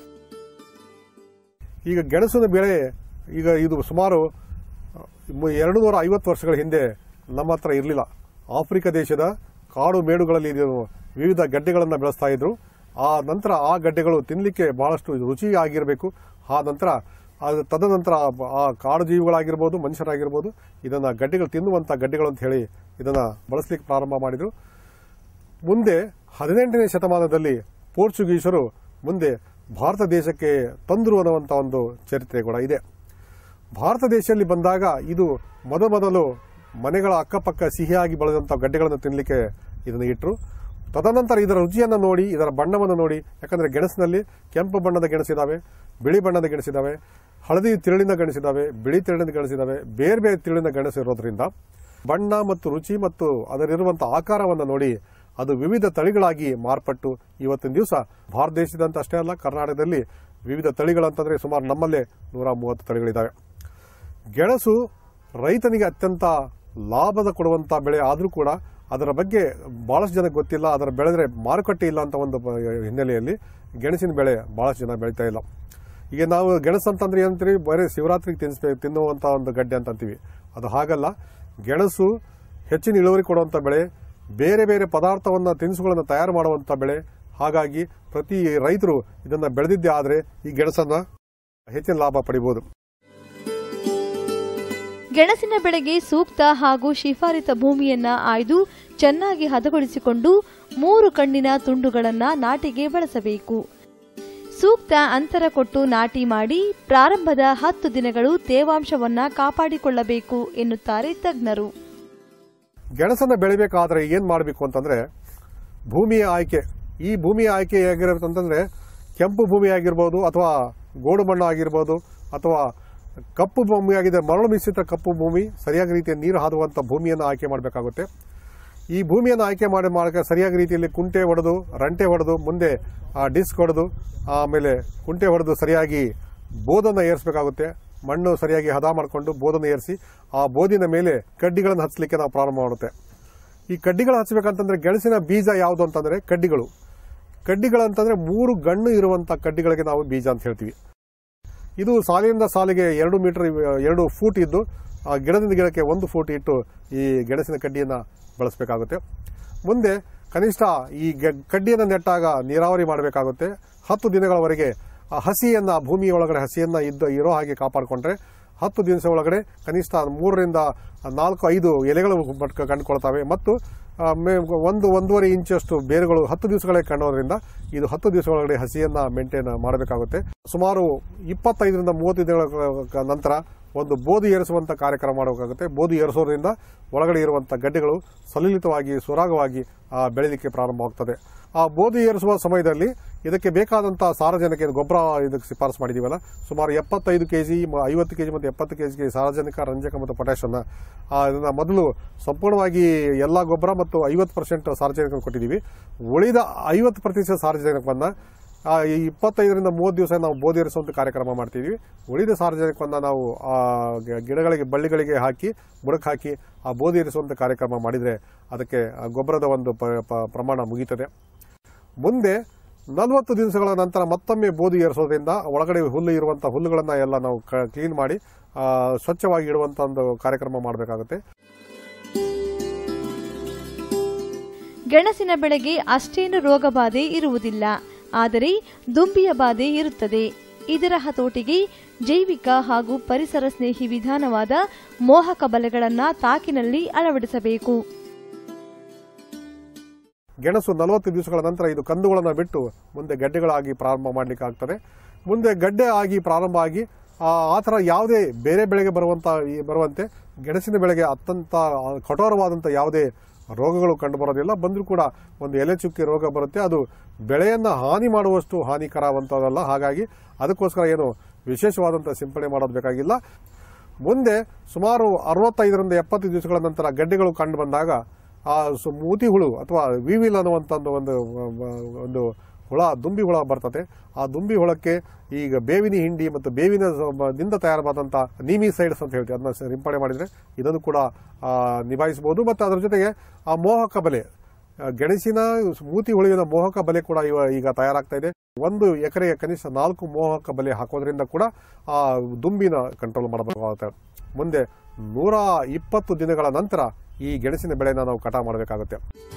ಈಗ ಗೆಣಸಿನ ಬೆಳೆ ಈಗ ಇದು ಸುಮಾರು ಮು- ಎರಡು ನೂರ ಐವತ್ತು ವರ್ಷಗಳ ಹಿಂದೆ ನಮ್ಮ ಹತ್ರ ಇರಲಿಲ್ಲ ಆಫ್ರಿಕಾ ದೇಶದ ಕಾಡು ಮೇಡುಗಳಲ್ಲಿ ಇದು ವಿವಿಧ ಗಡ್ಡೆಗಳನ್ನು ಬೆಳೆಸ್ತಾ ಇದ್ರು ಆ ನಂತರ ಆ ಗಡ್ಡೆಗಳು ತಿನ್ನಲಿಕ್ಕೆ ಬಹಳಷ್ಟು ರುಚಿಯಾಗಿರಬೇಕು ಆ ನಂತರ ಅದು ತದನಂತರ ಆ ಕಾಡು ಜೀವಿಗಳಾಗಿರ್ಬೋದು ಮನುಷ್ಯರಾಗಿರ್ಬೋದು ಇದನ್ನು ಗಡ್ಡೆಗಳು ತಿನ್ನುವಂಥ ಗಡ್ಡೆಗಳು ಅಂತ ಹೇಳಿ ಇದನ್ನು ಬಳಸಲಿಕ್ಕೆ ಪ್ರಾರಂಭ ಮಾಡಿದರು ಮುಂದೆ ಹದಿನೆಂಟನೇ ಶತಮಾನದಲ್ಲಿ ಪೋರ್ಚುಗೀಸರು ಮುಂದೆ ಭಾರತ ದೇಶಕ್ಕೆ ತಂದರು ಅನ್ನುವಂಥ ಒಂದು ಚರಿತ್ರೆ ಕೂಡ ಇದೆ ಭಾರತ ದೇಶದಲ್ಲಿ ಬಂದಾಗ ಇದು ಮೊದಮೊದಲು ಮನೆಗಳ ಅಕ್ಕಪಕ್ಕ ಸಿಹಿಯಾಗಿ ಬೆಳೆದಂಥ ಗಡ್ಡೆಗಳನ್ನು ತಿನ್ನಲಿಕ್ಕೆ ಇದನ್ನು ಇಟ್ಟರು ತದನಂತರ ಇದರ ರುಚಿಯನ್ನು ನೋಡಿ ಇದರ ಬಣ್ಣವನ್ನು ನೋಡಿ ಯಾಕಂದರೆ ಗೆಣಸಿನಲ್ಲಿ ಕೆಂಪು ಬಣ್ಣದ ಗೆಣಸಿದಾವೆ ಬಿಳಿ ಬಣ್ಣದ ಗೆಣಸಿದಾವೆ ಹಳದಿ ತಿರುಳಿನ ಗೆಣಸಿದಾವೆ ಬಿಳಿ ತಿರುಳಿನ ಗೆಣಸಿದಾವೆ ಬೇರೆ ಬೇರೆ ತಿರುಳಿನ ಗೆಣಸು ಇರೋದ್ರಿಂದ ಬಣ್ಣ ಮತ್ತು ರುಚಿ ಮತ್ತು ಅದರಿರುವಂಥ ಆಕಾರವನ್ನು ನೋಡಿ ಅದು ವಿವಿಧ ತಳಿಗಳಾಗಿ ಮಾರ್ಪಟ್ಟು ಇವತ್ತಿನ ದಿವಸ ಭಾರತ ದೇಶದಂತ ಅಷ್ಟೇ ಅಲ್ಲ ಕರ್ನಾಟಕದಲ್ಲಿ ವಿವಿಧ ತಳಿಗಳಂತಂದ್ರೆ ಸುಮಾರು ನಮ್ಮಲ್ಲೇ ನೂರ ಮೂವತ್ತು ತಳಿಗಳಿದ್ದಾವೆ ಗೆಣಸು ರೈತನಿಗೆ ಅತ್ಯಂತ ಲಾಭದ ಕೊಡುವಂತ ಬೆಳೆ ಆದರೂ ಕೂಡ ಅದರ ಬಗ್ಗೆ ಬಹಳಷ್ಟು ಜನಕ್ಕೆ ಗೊತ್ತಿಲ್ಲ ಅದರ ಬೆಳೆದ್ರೆ ಮಾರುಕಟ್ಟೆ ಇಲ್ಲ ಅಂತ ಒಂದು ಬ- ಹಿನ್ನೆಲೆಯಲ್ಲಿ ಗೆಣಸಿನ ಬೆಳೆ ಬಹಳಷ್ಟು ಜನ ಬೆಳೀತಾ ಇಲ್ಲ ಈಗ ನಾವು ಗೆಣಸು ಅಂತಂದ್ರೆ ಏನಂತೀವಿ ಬರೀ ಶಿವರಾತ್ರಿಗೆ ತಿನ್ನಿಸ್ಬೇಕು ತಿನ್ನುವಂತ ಒಂದು ಗಡ್ಡೆ ಅಂತ ಅಂತೀವಿ ಅದು ಹಾಗಲ್ಲ ಗೆಣಸು ಹೆಚ್ಚಿನ ಇಳುವರಿ ಕೊಡುವಂತ ಬೆಳೆ ಬೇರೆ ಬೇರೆ ಪದಾರ್ಥವನ್ನ ತಿನಿಸುಗಳನ್ನು ತಯಾರು ಮಾಡುವಂತ ಬೆಳೆ ಹಾಗಾಗಿ ಪ್ರತಿ ರೈತರು ಇದನ್ನ ಬೆಳೆದಿದ್ದೇ ಆದರೆ ಈ ಗೆಣಸನ್ನ ಹೆಚ್ಚಿನ ಲಾಭ ಪಡಿಬಹುದು ಗೆಣಸಿನ ಬೆಳೆಗೆ ಸೂಕ್ತ ಹಾಗೂ ಶಿಫಾರಿತ ಭೂಮಿಯನ್ನ ಆಯ್ದು ಚೆನ್ನಾಗಿ ಹದಗೊಳಿಸಿಕೊಂಡು ಮೂರು ಕಣ್ಣಿನ ತುಂಡುಗಳನ್ನ ನಾಟಿಗೆ ಬಳಸಬೇಕು ಸೂಕ್ತ ಅಂತರ ಕೊಟ್ಟು ನಾಟಿ ಮಾಡಿ ಪ್ರಾರಂಭದ ಹತ್ತು ದಿನಗಳು ತೇವಾಂಶವನ್ನ ಕಾಪಾಡಿಕೊಳ್ಳಬೇಕು ಎನ್ನುತ್ತಾರೆ ತಜ್ಞರು ಗೆಣಸನ್ನ ಬೆಳಿಬೇಕಾದ್ರೆ ಏನ್ ಮಾಡಬೇಕು ಅಂತಂದ್ರೆ ಭೂಮಿಯ ಆಯ್ಕೆ ಈ ಭೂಮಿಯ ಆಯ್ಕೆ ಹೇಗಿರುತ್ತೆ ಅಂತಂದ್ರೆ ಕೆಂಪು ಭೂಮಿ ಆಗಿರ್ಬೋದು ಅಥವಾ ಗೋಡು ಮಣ್ಣು ಆಗಿರ್ಬೋದು ಅಥವಾ ಕಪ್ಪು ಭೂಮಿ ಆಗಿದೆ ಮರಳು ಮಿಶ್ರಿತ ಕಪ್ಪು ಭೂಮಿ ಸರಿಯಾದ ರೀತಿಯಲ್ಲಿ ನೀರು ಹಾದುವಂತ ಭೂಮಿಯನ್ನು ಆಯ್ಕೆ ಮಾಡಬೇಕಾಗುತ್ತೆ ಈ ಭೂಮಿಯನ್ನು ಆಯ್ಕೆ ಮಾಡಿ ಮಾಡಕ್ಕೆ ಸರಿಯಾದ ರೀತಿಯಲ್ಲಿ ಕುಂಟೆ ಹೊಡೆದು ರಂಟೆ ಹೊಡೆದು ಮುಂದೆ ಆ ಡಿಸ್ಕ್ ಹೊಡೆದು ಆಮೇಲೆ ಕುಂಟೆ ಹೊಡೆದು ಸರಿಯಾಗಿ ಬೋದನ್ನು ಏರಿಸಬೇಕಾಗುತ್ತೆ ಮಣ್ಣು ಸರಿಯಾಗಿ ಹದ ಮಾಡಿಕೊಂಡು ಬೋದನ್ನು ಏರಿಸಿ ಆ ಬೋದಿನ ಮೇಲೆ ಕಡ್ಡಿಗಳನ್ನು ಹಚ್ಚಲಿಕ್ಕೆ ನಾವು ಪ್ರಾರಂಭ ಮಾಡುತ್ತೆ ಈ ಕಡ್ಡಿಗಳು ಹಚ್ಚಬೇಕಂತಂದ್ರೆ ಗೆಣಸಿನ ಬೀಜ ಯಾವುದು ಅಂತಂದ್ರೆ ಕಡ್ಡಿಗಳು ಕಡ್ಡಿಗಳಂತಂದ್ರೆ ಮೂರು ಗಣ್ಣು ಇರುವಂತ ಕಡ್ಡಿಗಳಿಗೆ ನಾವು ಬೀಜ ಅಂತ ಹೇಳ್ತೀವಿ ಇದು ಸಾಲಿನಿಂದ ಸಾಲಿಗೆ ಎರಡು ಮೀಟರ್ ಎರಡು ಫೂಟ್ ಇದ್ದು ಆ ಗಿಡದಿಂದ ಗಿಡಕ್ಕೆ ಒಂದು ಫೂಟ್ ಇಟ್ಟು ಈ ಗೆಣಸಿನ ಕಡ್ಡಿಯನ್ನು ಬಳಸಬೇಕಾಗುತ್ತೆ ಮುಂದೆ ಕನಿಷ್ಠ ಈ ಗೆ- ಕಡ್ಡಿಯನ್ನು ನೆಟ್ಟಾಗ ನೀರಾವರಿ ಮಾಡಬೇಕಾಗುತ್ತೆ ಹತ್ತು ದಿನಗಳವರೆಗೆ ಆ ಹಸಿಯನ್ನ ಭೂಮಿಯ ಒಳಗಡೆ ಹಸಿಯನ್ನ ಇದ್ದ ಇರೋ ಹಾಗೆ ಕಾಪಾಡಿಕೊಂಡ್ರೆ ಹತ್ತು ದಿವಸ ಒಳಗಡೆ ಕನಿಷ್ಠ ಮೂರರಿಂದ ನಾಲ್ಕು ಐದು ಎಲೆಗಳು ಬಟ್ಕ ಕಂಡುಕೊಳ್ತವೆ ಮತ್ತು ಆ, ಮೇ- ಒಂದು ಒಂದೂವರೆ ಇಂಚಷ್ಟು ಬೇರುಗಳು ಹತ್ತು ದಿವಸಗಳೇ ಕಾಣೋದ್ರಿಂದ ಇದು ಹತ್ತು ದಿವಸ ಒಳಗಡೆ ಹಸಿಯನ್ನ ಮೇಂಟೈನ್ ಮಾಡಬೇಕಾಗುತ್ತೆ ಸುಮಾರು ಇಪ್ಪತ್ತೈದರಿಂದ ಮೂವತ್ತು ದಿನಗಳ ಕ- ನಂತರ ಒಂದು ಬೋಧಿ ಏರಿಸುವಂತ ಕಾರ್ಯಕ್ರಮ ಮಾಡಬೇಕಾಗುತ್ತೆ ಬೋಧಿ ಏರಿಸೋದ್ರಿಂದ ಒಳಗಡೆ ಇರುವಂತ ಗಡ್ಡೆಗಳು ಸಲಿಲಿತವಾಗಿ ಸುರಾಗವಾಗಿ ಆ, ಬೆಳೀಲಿಕ್ಕೆ ಪ್ರಾರಂಭವಾಗ್ತದೆ ಆ ಬೋಧಿ ಏರಿಸುವ ಸಮಯದಲ್ಲಿ ಇದಕ್ಕೆ ಬೇಕಾದಂತಹ ಸಾರಜನಕ ಏನು ಗೊಬ್ಬರ ಇದಕ್ಕೆ ಶಿಫಾರಸು ಮಾಡಿದೀವಲ್ಲ ಸುಮಾರು ಎಪ್ಪತ್ತೈದು ಕೆಜಿ ಐವತ್ತು ಕೆಜಿ ಮತ್ತು ಎಪ್ಪತ್ತು ಕೆಜಿಗೆ ಸಾರಜನಕ ರಂಜಕ ಮತ್ತು ಪೊಟ್ಯಾಷನ್ನ ಇದನ್ನ ಮೊದಲು ಸಂಪೂರ್ಣವಾಗಿ ಎಲ್ಲಾ ಗೊಬ್ಬರ ಮತ್ತು ಐವತ್ತು ಪರ್ಸೆಂಟ್ ಸಾರಜನಕ ಕೊಟ್ಟಿದ್ದೀವಿ ಉಳಿದ ಐವತ್ತು ಪ್ರತಿಶತ ಸಾರಜನಕವನ್ನ ಆ, ಈ ಇಪ್ಪತ್ತೈದರಿಂದ ಮೂವತ್ತು ದಿವಸ ನಾವು ಬೋಧಿ ಇರಿಸುವಂಥ ಕಾರ್ಯಕ್ರಮ ಮಾಡ್ತೀವಿ ಉಳಿದ ಸಾರ್ವಜನಿಕವನ್ನು ನಾವು ಆ ಗಿ- ಗಿಡಗಳಿಗೆ ಬಳ್ಳಿಗಳಿಗೆ ಹಾಕಿ ಬುಡಕ್ಕೆ ಹಾಕಿ ಆ ಬೋಧಿ ಇರಿಸುವಂಥ ಕಾರ್ಯಕ್ರಮ ಮಾಡಿದರೆ ಅದಕ್ಕೆ ಆ ಗೊಬ್ಬರದ ಒಂದು ಪ- ಪ- ಪ್ರಮಾಣ ಮುಗೀತದೆ ಮುಂದೆ ನಲವತ್ತು ದಿವಸಗಳ ನಂತರ ಮತ್ತೊಮ್ಮೆ ಬೋಧಿ ಏರಿಸೋದ್ರಿಂದ ಒಳಗಡೆ ಹುಲ್ಲು ಇರುವಂಥ ಹುಲ್ಲುಗಳನ್ನು ಎಲ್ಲ ನಾವು ಕ್ಲೀನ್ ಮಾಡಿ ಆ, ಸ್ವಚ್ಛವಾಗಿ ಇಡುವಂಥ ಒಂದು ಕಾರ್ಯಕ್ರಮ ಮಾಡಬೇಕಾಗುತ್ತೆ ಗೆಣಸಿನ ಬೆಳೆಗೆ ಅಷ್ಟೇನು ರೋಗ ಬಾಧೆ ಇರುವುದಿಲ್ಲ ಆದರೆ ದುಂಬಿಯ ಬಾಧೆ ಇರುತ್ತದೆ ಇದರ ಹತೋಟಿಗೆ ಜೈವಿಕ ಹಾಗೂ ಪರಿಸರ ಸ್ನೇಹಿ ವಿಧಾನವಾದ ಮೋಹಕ ಬಲೆಗಳನ್ನು ತಾಕಿನಲ್ಲಿ ಅಳವಡಿಸಬೇಕು ಗೆಣಸು ನಲವತ್ತು ದಿವಸಗಳ ನಂತರ ಇದು ಕಂದುಗಳನ್ನು ಬಿಟ್ಟು ಮುಂದೆ ಗಡ್ಡೆಗಳಾಗಿ ಪ್ರಾರಂಭ ಮಾಡಲಿಕ್ಕೆ ಆಗ್ತದೆ ಮುಂದೆ ಗಡ್ಡೆ ಆಗಿ ಪ್ರಾರಂಭ ಆಗಿ ಆ ಆ ಥರ ಯಾವುದೇ ಬೇರೆ ಬೆಳೆಗೆ ಬರುವಂತ ಈ- ಬರುವಂತೆ ಗೆಣಸಿನ ಬೆಳೆಗೆ ಅತ್ಯಂತ ಕಠೋರವಾದಂಥ ಯಾವುದೇ ರೋಗಗಳು ಕಂಡು ಬರೋದಿಲ್ಲ ಬಂದರೂ ಕೂಡ ಒಂದು ಎಲೆ ಚುಕ್ಕಿ ರೋಗ ಬರುತ್ತೆ ಅದು ಬೆಳೆಯನ್ನು ಹಾನಿ ಮಾಡುವಷ್ಟು ಹಾನಿಕರವಂಥದ್ದಲ್ಲ ಹಾಗಾಗಿ ಅದಕ್ಕೋಸ್ಕರ ಏನು ವಿಶೇಷವಾದಂಥ ಸಿಂಪಡಣೆ ಮಾಡೋದು ಬೇಕಾಗಿಲ್ಲ ಮುಂದೆ ಸುಮಾರು ಅರವತ್ತೈದರಿಂದ ಎಪ್ಪತ್ತು ದಿವಸಗಳ ನಂತರ ಗಡ್ಡೆಗಳು ಕಂಡು ಬಂದಾಗ ಆ ಸು- ಮೂತಿ ಹುಳು ಅಥವಾ ವಿವಿಲ್ ಅನ್ನುವಂಥ ಒಂದು ಒಂದು ಒಂದು ಹುಳ ದುಂಬಿ ಹುಳ ಬರ್ತದೆ ಆ ದುಂಬಿ ಹುಳಕ್ಕೆ ಈಗ ಬೇವಿನ ಹಿಂಡಿ ಮತ್ತು ಬೇವಿನ ಸ- ದಿಂದ ತಯಾರವಾದಂಥ ನೀಮಿಸೈಡ್ಸ್ ಅಂತ ಹೇಳ್ತೀವಿ ಅದನ್ನ ಸಿಂಪಡಣೆ ಮಾಡಿದರೆ ಇದನ್ನು ಕೂಡ ಆ, ನಿಭಾಯಿಸಬಹುದು ಮತ್ತು ಅದರ ಜೊತೆಗೆ ಆ ಮೋಹಕ ಬಲೆ ಆ, ಗೆಣಸಿನ ಮೂತಿ ಹುಳುವಿನ ಮೋಹಕ ಬಲೆ ಕೂಡ ಇವ ಈಗ ತಯಾರಾಗ್ತಾ ಇದೆ ಒಂದು ಎಕರೆಗೆ ಕನಿಷ್ಠ ನಾಲ್ಕು ಮೋಹಕ ಬಲೆ ಹಾಕೋದ್ರಿಂದ ಕೂಡ ಆ ದುಂಬಿನ ಕಂಟ್ರೋಲ್ ಮಾಡಬೇಕಾಗುತ್ತೆ ಮುಂದೆ ನೂರ ಇಪ್ಪತ್ತು ದಿನಗಳ ನಂತರ ಈ ಗೆಣಸಿನ ಬೆಳೆನ ನಾವು ಕಟಾವು ಮಾಡಬೇಕಾಗುತ್ತೆ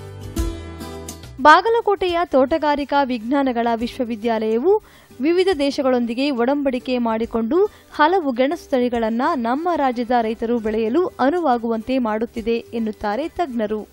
ಬಾಗಲಕೋಟೆಯ ತೋಟಗಾರಿಕಾ ವಿಜ್ಞಾನಗಳ ವಿಶ್ವವಿದ್ಯಾಲಯವು ವಿವಿಧ ದೇಶಗಳೊಂದಿಗೆ ಒಡಂಬಡಿಕೆ ಮಾಡಿಕೊಂಡು ಹಲವು ಗೆಣಸು ತಳಿಗಳನ್ನು ನಮ್ಮ ರಾಜ್ಯದ ರೈತರು ಬೆಳೆಯಲು ಅನುವಾಗುವಂತೆ ಮಾಡುತ್ತಿದೆ ಎನ್ನುತ್ತಾರೆ ತಜ್ಞರು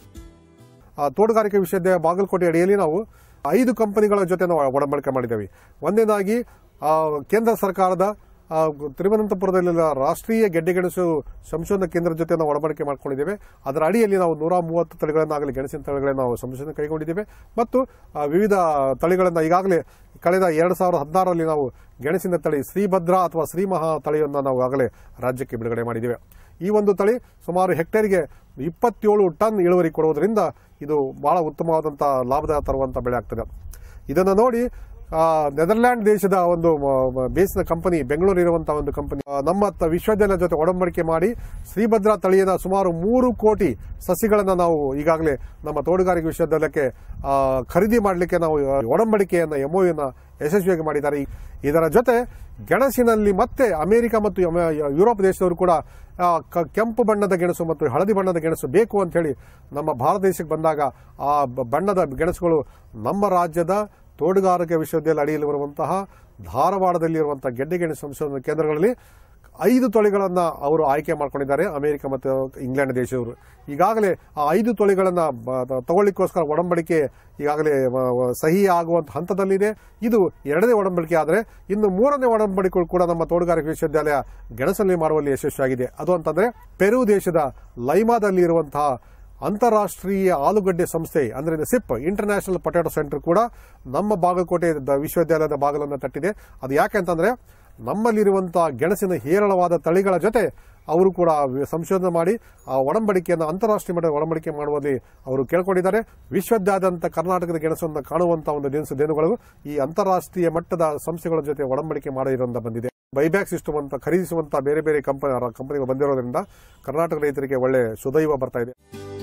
ಆ ತೋಟಗಾರಿಕೆ ವಿಶ್ವವಿದ್ಯಾಲಯ ಬಾಗಲಕೋಟೆ ಅಡಿಯಲ್ಲಿ ನಾವು ಐದು ಕಂಪನಿಗಳ ಜೊತೆ ನಾವು ಒಡಂಬಡಿಕೆ ಮಾಡಿದ್ದೇವೆ ಒಂದನೇದಾಗಿ ಆ, ಕೇಂದ್ರ ಸರ್ಕಾರದ ಆ, ತಿರುವನಂತಪುರದಲ್ಲಿರುವ ರಾಷ್ಟ್ರೀಯ ಗೆಡ್ಡೆಗೆಣಸು ಸಂಶೋಧನಾ ಕೇಂದ್ರದ ಜೊತೆ ನಾವು ಒಡಂಬಡಿಕೆ ಮಾಡ್ಕೊಂಡಿದ್ದೇವೆ ಅದರ ಅಡಿಯಲ್ಲಿ ನಾವು ನೂರ ಮೂವತ್ತು ತಳಿಗಳನ್ನಾಗಲಿ ಗೆಣಸಿನ ತಳಿಗಳನ್ನು ನಾವು ಸಂಶೋಧನೆ ಕೈಗೊಂಡಿದ್ದೇವೆ ಮತ್ತು ಆ, ವಿವಿಧ ತಳಿಗಳನ್ನು ಈಗಾಗಲೇ ಕಳೆದ ಎರಡು ಸಾವಿರದ ಹದಿನಾರರಲ್ಲಿ ನಾವು ಗೆಣಸಿನ ತಳಿ ಶ್ರೀಭದ್ರ ಅಥವಾ ಶ್ರೀಮಹಾ ತಳಿಯನ್ನು ನಾವು ಆಗಲೇ ರಾಜ್ಯಕ್ಕೆ ಬಿಡುಗಡೆ ಮಾಡಿದ್ದೇವೆ ಈ ಒಂದು ತಳಿ ಸುಮಾರು ಹೆಕ್ಟೇರ್ಗೆ ಇಪ್ಪತ್ತೇಳು ಟನ್ ಇಳುವರಿ ಕೊಡುವುದರಿಂದ ಇದು ಬಹಳ ಉತ್ತಮವಾದಂಥ ಲಾಭದಾಯ ತರುವಂಥ ಬೆಳೆ ಆಗ್ತದೆ ಇದನ್ನು ನೋಡಿ ಆ, ನೆದರ್ಲ್ಯಾಂಡ್ ದೇಶದ ಒಂದು ಮ- ಮ- ಬೇಸಿನ ಕಂಪನಿ ಬೆಂಗಳೂರು ಇರುವಂತಹ ಒಂದು ಕಂಪನಿ ಆ, ನಮ್ಮ ತ- ವಿಶ್ವವಿದ್ಯಾಲಯದ ಜೊತೆ ಒಡಂಬಡಿಕೆ ಮಾಡಿ ಶ್ರೀಭದ್ರಾ ತಳಿಯನ ಸುಮಾರು ಮೂರು ಕೋಟಿ ಸಸಿಗಳನ್ನು ನಾವು ಈಗಾಗಲೇ ನಮ್ಮ ತೋಟಗಾರಿಕೆ ವಿಶ್ವವಿದ್ಯಾಲಯಕ್ಕೆ ಆ, ಖರೀದಿ ಮಾಡಲಿಕ್ಕೆ ನಾವು ಆ, ಒಡಂಬಡಿಕೆಯನ್ನು ಎಂಒಯನ್ನು ಯಶಸ್ವಿಯಾಗಿ ಮಾಡಿದ್ದಾರೆ ಇದರ ಜೊತೆ ಗೆಣಸಿನಲ್ಲಿ ಮತ್ತೆ ಅಮೆರಿಕ ಮತ್ತು ಅಮ- ಯುರೋಪ್ ದೇಶದವರು ಕೂಡ ಆ, ಕ- ಕೆಂಪು ಬಣ್ಣದ ಗೆಣಸು ಮತ್ತು ಹಳದಿ ಬಣ್ಣದ ಗೆಣಸು ಬೇಕು ಅಂತ ಹೇಳಿ ನಮ್ಮ ಭಾರತ ದೇಶಕ್ಕೆ ಬಂದಾಗ ಆ ಬ- ಬಣ್ಣದ ಗೆಣಸುಗಳು ನಮ್ಮ ರಾಜ್ಯದ ತೋಟಗಾರಿಕೆ ವಿಶ್ವವಿದ್ಯಾಲಯ ಅಡಿಯಲ್ಲಿ ಬರುವಂತಹ ಧಾರವಾಡದಲ್ಲಿರುವಂತಹ ಗೆಡ್ಡೆಗೆಣಸು ಸಂಶೋಧನಾ ಕೇಂದ್ರಗಳಲ್ಲಿ ಐದು ತಳಿಗಳನ್ನು ಅವರು ಆಯ್ಕೆ ಮಾಡ್ಕೊಂಡಿದ್ದಾರೆ ಅಮೆರಿಕ ಮತ್ತು ಇಂಗ್ಲೆಂಡ್ ದೇಶದವರು ಈಗಾಗಲೇ ಆ ಐದು ತಳಿಗಳನ್ನು ತಗೊಳ್ಳಿಕ್ಕೋಸ್ಕರ ಒಡಂಬಡಿಕೆ ಈಗಾಗಲೇ ವ- ವ- ಸಹಿ ಆಗುವಂತ ಹಂತದಲ್ಲಿದೆ ಇದು ಎರಡನೇ ಒಡಂಬಡಿಕೆ ಆದರೆ ಇನ್ನು ಮೂರನೇ ಒಡಂಬಡಿಕೆ ಕೂಡ ನಮ್ಮ ತೋಟಗಾರಿಕೆ ವಿಶ್ವವಿದ್ಯಾಲಯ ಗೆಣಸಲ್ಲಿ ಮಾಡುವಲ್ಲಿ ಯಶಸ್ವಿಯಾಗಿದೆ ಅದು ಅಂತಂದ್ರೆ ಪೆರು ದೇಶದ ಲೈಮಾದಲ್ಲಿ ಇರುವಂತಹ ಅಂತಾರಾಷ್ಟ್ರೀಯ ಆಲೂಗಡ್ಡೆ ಸಂಸ್ಥೆ ಅಂದ್ರೆ ಸಿಪ್ ಇಂಟರ್ನ್ಯಾಷನಲ್ ಪೊಟ್ಯಾಟೊ ಸೆಂಟರ್ ಕೂಡ ನಮ್ಮ ಬಾಗಲಕೋಟೆ ದ- ವಿಶ್ವವಿದ್ಯಾಲಯದ ಬಾಗಿಲನ್ನು ತಟ್ಟಿದೆ ಅದು ಯಾಕೆ ಅಂತಂದ್ರೆ ನಮ್ಮಲ್ಲಿರುವಂತಹ ಗೆಣಸಿನ ಹೇರಳವಾದ ತಳಿಗಳ ಜೊತೆ ಅವರು ಕೂಡ ವಿ- ಸಂಶೋಧನೆ ಮಾಡಿ ಆ ಒಡಂಬಡಿಕೆಯನ್ನು ಅಂತಾರಾಷ್ಟ್ರೀಯ ಮಟ್ಟದ ಒಡಂಬಡಿಕೆ ಮಾಡುವಲ್ಲಿ ಅವರು ಕೇಳ್ಕೊಂಡಿದ್ದಾರೆ ವಿಶ್ವದಾದ್ಯಂತ ಕರ್ನಾಟಕದ ಗೆಣಸನ್ನು ಕಾಣುವಂತಹ ಒಂದು ದಿನಸು ದೇನುಗಳು ಈ ಅಂತಾರಾಷ್ಟ್ರೀಯ ಮಟ್ಟದ ಸಂಸ್ಥೆಗಳ ಜೊತೆ ಒಡಂಬಡಿಕೆ ಮಾಡಿರೋದ್ರಿಂದ ಬಂದಿದೆ ಬೈಬ್ಯಾಕ್ ಸಿಸ್ಟಮ್ ಅಂತ ಖರೀದಿಸುವಂತ ಬೇರೆ ಬೇರೆ ಕಂಪನಿ ಕಂಪನಿಗಳು ಬಂದಿರೋದ್ರಿಂದ ಕರ್ನಾಟಕ ರೈತರಿಗೆ ಒಳ್ಳೆ ಸುದೈವ ಬರ್ತಾ ಇದೆ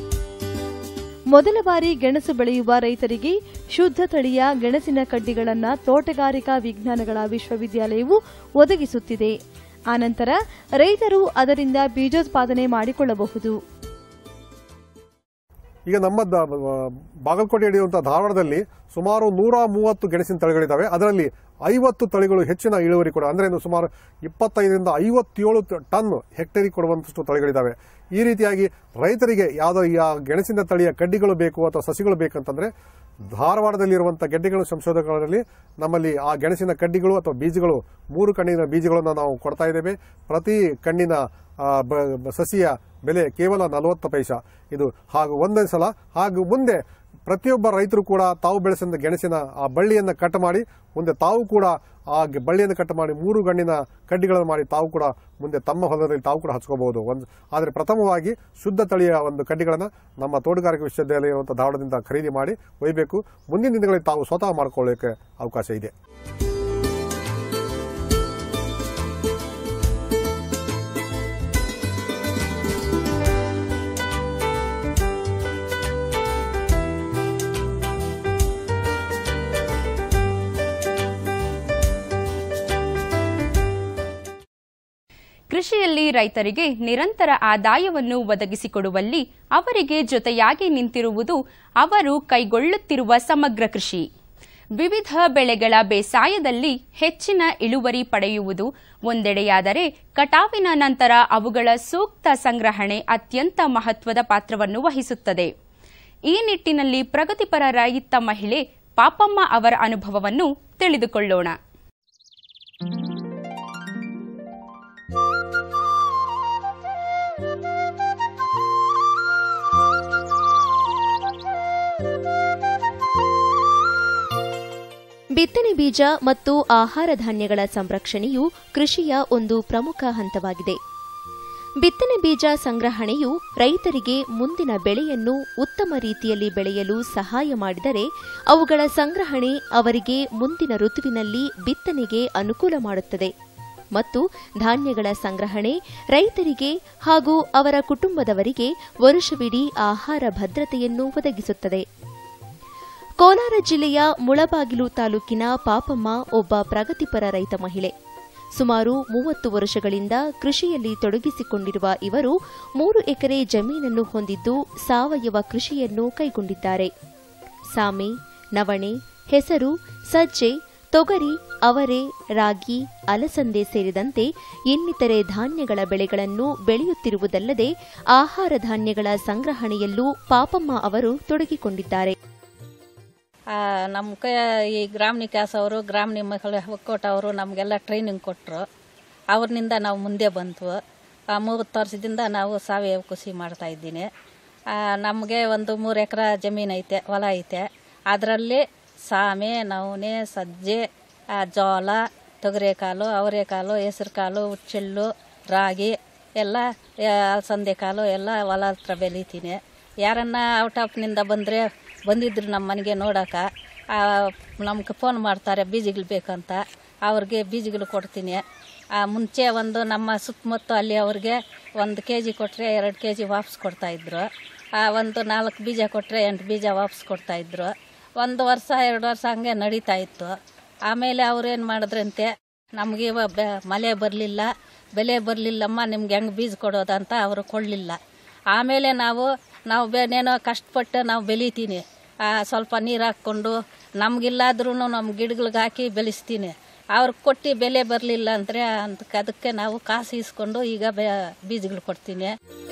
ಮೊದಲ ಬಾರಿ ಗೆಣಸು ಬೆಳೆಯುವ ರೈತರಿಗೆ ಶುದ್ಧ ತಳಿಯ ಗೆಣಸಿನ ಕಡ್ಡಿಗಳನ್ನು ತೋಟಗಾರಿಕಾ ವಿಜ್ಞಾನಗಳ ವಿಶ್ವವಿದ್ಯಾಲಯವು ಒದಗಿಸುತ್ತಿದೆ ಆನಂತರ ರೈತರು ಅದರಿಂದ ಬೀಜೋತ್ಪಾದನೆ ಮಾಡಿಕೊಳ್ಳಬಹುದು ಈಗ ನಮ್ಮ ದ- ಬಾಗಲಕೋಟೆ ಹಿಡಿಯುವಂತಹ ಧಾರವಾಡದಲ್ಲಿ ಸುಮಾರು ನೂರ ಮೂವತ್ತು ಗೆಣಸಿನ ತಳಿಗಳಿದ್ದಾವೆ ಅದರಲ್ಲಿ ಐವತ್ತು ತಳಿಗಳು ಹೆಚ್ಚಿನ ಇಳುವರಿ ಕೊಡ ಅಂದ್ರೆ ಏನು ಸುಮಾರು ಇಪ್ಪತ್ತೈದರಿಂದ ಐವತ್ತೇಳು ಟ- ಟನ್ ಹೆಕ್ಟೇರಿಗೆ ಕೊಡುವಂತಷ್ಟು ತಳಿಗಳಿದ್ದಾವೆ ಈ ರೀತಿಯಾಗಿ ರೈತರಿಗೆ ಯಾವುದೋ ಈ ಆ ಗೆಣಸಿನ ತಳಿಯ ಕಡ್ಡಿಗಳು ಬೇಕು ಅಥವಾ ಸಸಿಗಳು ಬೇಕಂತಂದ್ರೆ ಧಾರವಾಡದಲ್ಲಿರುವಂತಹ ಗೆಡ್ಡೆಗಳು ಸಂಶೋಧಕರಲ್ಲಿ ನಮ್ಮಲ್ಲಿ ಆ ಗೆಣಸಿನ ಕಡ್ಡಿಗಳು ಅಥವಾ ಬೀಜಗಳು ಮೂರು ಕಣ್ಣಿನ ಬೀಜಗಳನ್ನು ನಾವು ಕೊಡ್ತಾ ಇದ್ದೇವೆ ಪ್ರತಿ ಕಣ್ಣಿನ ಆ, ಬ- ಬ- ಸಸಿಯ ಬೆಲೆ ಕೇವಲ ನಲವತ್ತು ಪೈಸಾ ಇದು ಹಾಗೂ ಒಂದೇ ಸಲ ಹಾಗೂ ಮುಂದೆ ಪ್ರತಿಯೊಬ್ಬ ರೈತರು ಕೂಡ ತಾವು ಬೆಳೆಸಿದ ಗೆಣಸಿನ ಆ ಬಳ್ಳಿಯನ್ನು ಕಟ್ ಮಾಡಿ ಮುಂದೆ ತಾವು ಕೂಡ ಆ ಗೆ- ಬಳ್ಳಿಯನ್ನು ಕಟ್ ಮಾಡಿ ಮೂರು ಗಣ್ಣಿನ ಕಡ್ಡಿಗಳನ್ನು ಮಾಡಿ ತಾವು ಕೂಡ ಮುಂದೆ ತಮ್ಮ ಹೊಲದಲ್ಲಿ ತಾವು ಕೂಡ ಹಚ್ಕೋಬಹುದು ಒಂದು ಆದರೆ ಪ್ರಥಮವಾಗಿ ಶುದ್ಧ ತಳಿಯ ಒಂದು ಕಡ್ಡಿಗಳನ್ನು ನಮ್ಮ ತೋಟಗಾರಿಕೆ ವಿಶ್ವವಿದ್ಯಾಲಯ ಇರುವಂಥ ಧಾರವಾಡದಿಂದ ಖರೀದಿ ಮಾಡಿ ಒಯ್ಯಬೇಕು ಮುಂದಿನ ದಿನಗಳಲ್ಲಿ ತಾವು ಸ್ವತಃ ಮಾಡ್ಕೊಳ್ಳೋಕೆ ಅವಕಾಶ ಇದೆ ಕೃಷಿಯಲ್ಲಿ ರೈತರಿಗೆ ನಿರಂತರ ಆದಾಯವನ್ನು ಒದಗಿಸಿಕೊಡುವಲ್ಲಿ ಅವರಿಗೆ ಜೊತೆಯಾಗಿ ನಿಂತಿರುವುದು ಅವರು ಕೈಗೊಳ್ಳುತ್ತಿರುವ ಸಮಗ್ರ ಕೃಷಿ ವಿವಿಧ ಬೆಳೆಗಳ ಬೇಸಾಯದಲ್ಲಿ ಹೆಚ್ಚಿನ ಇಳುವರಿ ಪಡೆಯುವುದು ಒಂದೆಡೆಯಾದರೆ ಕಟಾವಿನ ನಂತರ ಅವುಗಳ ಸೂಕ್ತ ಸಂಗ್ರಹಣೆ ಅತ್ಯಂತ ಮಹತ್ವದ ಪಾತ್ರವನ್ನು ವಹಿಸುತ್ತದೆ ಈ ನಿಟ್ಟಿನಲ್ಲಿ ಪ್ರಗತಿಪರ ರೈತ ಮಹಿಳೆ ಪಾಪಮ್ಮ ಅವರ ಅನುಭವವನ್ನು ತಿಳಿದುಕೊಳ್ಳೋಣ ಬಿತ್ತನೆ ಬೀಜ ಮತ್ತು ಆಹಾರ ಧಾನ್ಯಗಳ ಸಂರಕ್ಷಣೆಯು ಕೃಷಿಯ ಒಂದು ಪ್ರಮುಖ ಹಂತವಾಗಿದೆ ಬಿತ್ತನೆ ಬೀಜ ಸಂಗ್ರಹಣೆಯು ರೈತರಿಗೆ ಮುಂದಿನ ಬೆಳೆಯನ್ನು ಉತ್ತಮ ರೀತಿಯಲ್ಲಿ ಬೆಳೆಯಲು ಸಹಾಯ ಮಾಡಿದರೆ ಅವುಗಳ ಸಂಗ್ರಹಣೆ ಅವರಿಗೆ ಮುಂದಿನ ಋತುವಿನಲ್ಲಿ ಬಿತ್ತನೆಗೆ ಅನುಕೂಲ ಮಾಡುತ್ತದೆ ಮತ್ತು ಧಾನ್ಯಗಳ ಸಂಗ್ರಹಣೆ ರೈತರಿಗೆ ಹಾಗೂ ಅವರ ಕುಟುಂಬದವರಿಗೆ ವರುಷವಿಡೀ ಆಹಾರ ಭದ್ರತೆಯನ್ನು ಒದಗಿಸುತ್ತದೆ ಕೋಲಾರ ಜಿಲ್ಲೆಯ ಮುಳಬಾಗಿಲು ತಾಲೂಕಿನ ಪಾಪಮ್ಮ ಒಬ್ಬ ಪ್ರಗತಿಪರ ರೈತ ಮಹಿಳೆ ಸುಮಾರು ಮೂವತ್ತು ವರ್ಷಗಳಿಂದ ಕೃಷಿಯಲ್ಲಿ ತೊಡಗಿಸಿಕೊಂಡಿರುವ ಇವರು ಮೂರು ಎಕರೆ ಜಮೀನನ್ನು ಹೊಂದಿದ್ದು ಸಾವಯವ ಕೃಷಿಯನ್ನು ಕೈಗೊಂಡಿದ್ದಾರೆ ಸಾಮೆ ನವಣೆ ಹೆಸರು ಸಜ್ಜೆ ತೊಗರಿ ಅವರೆ ರಾಗಿ ಅಲಸಂದೆ ಸೇರಿದಂತೆ ಇನ್ನಿತರೆ ಧಾನ್ಯಗಳ ಬೆಳೆಗಳನ್ನು ಬೆಳೆಯುತ್ತಿರುವುದಲ್ಲದೆ ಆಹಾರ ಧಾನ್ಯಗಳ ಸಂಗ್ರಹಣೆಯಲ್ಲೂ ಪಾಪಮ್ಮ ಅವರು ತೊಡಗಿಕೊಂಡಿದ್ದಾರೆ ನಮ್ಮ ಕ ಈ ಗ್ರಾಮ ವಿಕಾಸ್ ಅವರು ಗ್ರಾಮ ನಿಮ್ಮಗಳ ಒಕ್ಕೂಟ ಅವರು ನಮಗೆಲ್ಲ ಟ್ರೈನಿಂಗ್ ಕೊಟ್ಟರು ಅವ್ರನಿಂದ ನಾವು ಮುಂದೆ ಬಂತು ಆ ಮೂವತ್ತು ವರ್ಷದಿಂದ ನಾವು ಸಾವಯವ ಕೃಷಿ ಮಾಡ್ತಾ ಇದ್ದೀನಿ ನಮಗೆ ಒಂದು ಮೂರು ಎಕರೆ ಜಮೀನು ಐತೆ ಹೊಲ ಐತೆ ಅದರಲ್ಲಿ ಸಾಮೆ ನವಣೆ ಸಜ್ಜೆ ಆ, ಜೋಳ ತೊಗರೆಕಾಳು ಅವರೆಕಾಳು ಹೆಸ್ರು ಕಾಳು ಹುಚ್ಚೆಳ್ಳು ರಾಗಿ ಎಲ್ಲ ಅಲಸಂದೆ ಕಾಳು ಎಲ್ಲ ಹೊಲ ಹತ್ರ ಬೆಳಿತೀನಿ ಯಾರನ್ನ ಔಟ್ ಆಫ್ನಿಂದ ಬಂದರೆ ಬಂದಿದ್ರು ನಮ್ಮ ಮನೆಗೆ ನೋಡೋಕೆ ನಮ್ಗೆ ಫೋನ್ ಮಾಡ್ತಾರೆ ಬೀಜಗಳು ಬೇಕಂತ ಅವ್ರಿಗೆ ಬೀಜಗಳು ಕೊಡ್ತೀನಿ ಆ, ಮುಂಚೆ ಒಂದು ನಮ್ಮ ಸುತ್ತಮುತ್ತ ಅಲ್ಲಿ ಅವ್ರಿಗೆ ಒಂದು ಕೆ ಜಿ ಕೊಟ್ಟರೆ ಎರಡು ಕೆ ಜಿ ವಾಪಸ್ ಕೊಡ್ತಾಯಿದ್ರು ಒಂದು ನಾಲ್ಕು ಬೀಜ ಕೊಟ್ಟರೆ ಎಂಟು ಬೀಜ ವಾಪಸ್ ಕೊಡ್ತಾಯಿದ್ರು ಒಂದು ವರ್ಷ ಎರಡು ವರ್ಷ ಹಂಗೆ ನಡೀತಾ ಇತ್ತು ಆಮೇಲೆ ಅವ್ರು ಏನು ಮಾಡಿದ್ರಂತೆ ನಮಗೆ ಇವ ಬೆ ಮಳೆ ಬರಲಿಲ್ಲ ಬೆಲೆ ಬರಲಿಲ್ಲಮ್ಮ ನಿಮ್ಗೆ ಹೆಂಗೆ ಬೀಜ ಕೊಡೋದಂತ ಅವರು ಕೊಡಲಿಲ್ಲ ಆಮೇಲೆ ನಾವು ನಾವು ಬೇನೇನೋ ಕಷ್ಟಪಟ್ಟು ನಾವು ಬೆಳಿತೀನಿ ಆ, ಸ್ವಲ್ಪ ನೀರು ಹಾಕ್ಕೊಂಡು ನಮಗಿಲ್ಲಾದ್ರೂ ನಮ್ಮ ಗಿಡಗಳಿಗೆ ಹಾಕಿ ಬೆಳೆಸ್ತೀನಿ ಅವ್ರಿಗೆ ಕೊಟ್ಟು ಬೆಲೆ ಬರಲಿಲ್ಲ ಅಂದರೆ ಅಂತ ಅದಕ್ಕೆ ನಾವು ಕಾಸು ಇಸ್ಕೊಂಡು ಈಗ ಬೆ ಬೀಜಗಳು ಕೊಡ್ತೀನಿ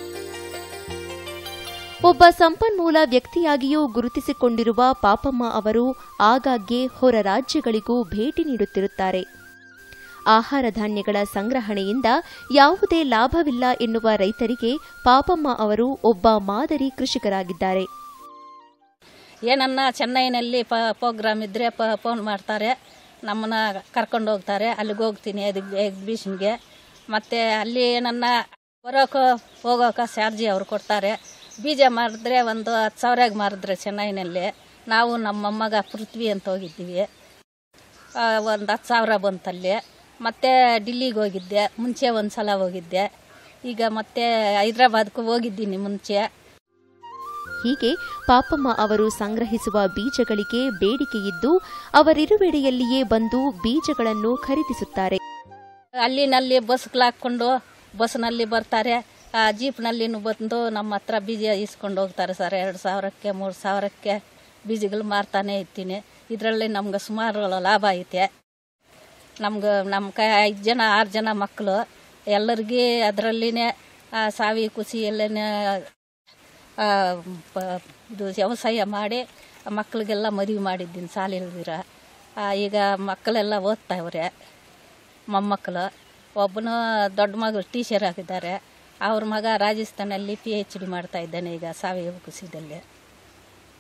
ಒಬ್ಬ ಸಂಪನ್ಮೂಲ ವ್ಯಕ್ತಿಯಾಗಿಯೂ ಗುರುತಿಸಿಕೊಂಡಿರುವ ಪಾಪಮ್ಮ ಅವರು ಆಗಾಗ್ಗೆ ಹೊರ ರಾಜ್ಯಗಳಿಗೂ ಭೇಟಿ ನೀಡುತ್ತಿರುತ್ತಾರೆ ಆಹಾರ ಧಾನ್ಯಗಳ ಸಂಗ್ರಹಣೆಯಿಂದ ಯಾವುದೇ ಲಾಭವಿಲ್ಲ ಎನ್ನುವ ರೈತರಿಗೆ ಪಾಪಮ್ಮ ಅವರು ಒಬ್ಬ ಮಾದರಿ ಕೃಷಿಕರಾಗಿದ್ದಾರೆ ಏನನ್ನ ಚೆನ್ನೈನಲ್ಲಿ ಪ ಪ್ರೋಗ್ರಾಮ್ ಇದ್ದರೆ ಪ ಫೋನ್ ಮಾಡ್ತಾರೆ ನಮ್ಮನ್ನ ಕರ್ಕೊಂಡು ಹೋಗ್ತಾರೆ ಅಲ್ಲಿಗೆ ಹೋಗ್ತೀನಿ ಎದ್- ಎಕ್ಸಿಬಿಷನ್ಗೆ ಮತ್ತು ಅಲ್ಲಿ ಏನನ್ನ ಬರೋಕೆ ಹೋಗೋಕೆ ಚಾರ್ಜಿ ಅವ್ರು ಕೊಡ್ತಾರೆ ಬೀಜ ಮಾರಿದ್ರೆ ಒಂದು ಹತ್ತು ಸಾವಿರಾಗಿ ಮಾರಿದ್ರೆ ಚೆನ್ನೈನಲ್ಲಿ ನಾವು ನಮ್ಮ ಮೊಮ್ಮಗ ಪೃಥ್ವಿ ಅಂತ ಹೋಗಿದ್ದೀವಿ ಒಂದು ಹತ್ತು ಸಾವಿರ ಬಂತಲ್ಲಿ ಮತ್ತು ಡಿಲ್ಲಿಗೆ ಹೋಗಿದ್ದೆ ಮುಂಚೆ ಒಂದು ಸಲ ಹೋಗಿದ್ದೆ ಈಗ ಮತ್ತೆ ಹೈದ್ರಾಬಾದ್ಗೂ ಹೋಗಿದ್ದೀನಿ ಮುಂಚೆ ಹೀಗೆ ಪಾಪಮ್ಮ ಅವರು ಸಂಗ್ರಹಿಸುವ ಬೀಜಗಳಿಗೆ ಬೇಡಿಕೆಯಿದ್ದು ಅವರಿರುವೆಡೆಯಲ್ಲಿಯೇ ಬಂದು ಬೀಜಗಳನ್ನು ಖರೀದಿಸುತ್ತಾರೆ ಅಲ್ಲಿನಲ್ಲಿ ಬಸ್ಗಳು ಹಾಕ್ಕೊಂಡು ಬಸ್ನಲ್ಲಿ ಬರ್ತಾರೆ ಆ ಜೀಪ್ನಲ್ಲಿ ಬಂದು ನಮ್ಮ ಹತ್ರ ಬೀಜ ಇಸ್ಕೊಂಡು ಹೋಗ್ತಾರೆ ಸರ್ ಎರಡು ಸಾವಿರಕ್ಕೆ ಮೂರು ಸಾವಿರಕ್ಕೆ ಬೀಜಗಳು ಮಾರ್ತಾನೆ ಇರ್ತೀನಿ ಇದರಲ್ಲಿ ನಮ್ಗೆ ಸುಮಾರು ಲಾಭ ಐತೆ ನಮ್ಗೆ ನಮ್ಮ ಕೈ ಐದು ಜನ ಆರು ಜನ ಮಕ್ಕಳು ಎಲ್ಲರಿಗೂ ಅದರಲ್ಲಿನೇ ಸಾವಿ ಕುಸಿ ಎಲ್ಲನೇ ಆ, ಪ- ಇದು ವ್ಯವಸಾಯ ಮಾಡಿ ಮಕ್ಕಳಿಗೆಲ್ಲ ಮದುವೆ ಮಾಡಿದ್ದೀನಿ ಸಾಲಿಲ್ದಿರ ಈಗ ಮಕ್ಕಳೆಲ್ಲ ಓದ್ತಾವ್ರೆ ಮೊಮ್ಮಕ್ಕಳು ಒಬ್ಬನು ದೊಡ್ಡ ಮಗಳು ಟೀಚರ್ ಆಗಿದ್ದಾರೆ ಅವ್ರ ಮಗ ರಾಜಸ್ಥಾನಲ್ಲಿ ಪಿ ಎಚ್ ಡಿ ಮಾಡ್ತಾ ಇದ್ದಾನೆ ಈಗ ಸಾವಯವ ಕೃಷಿದಲ್ಲಿ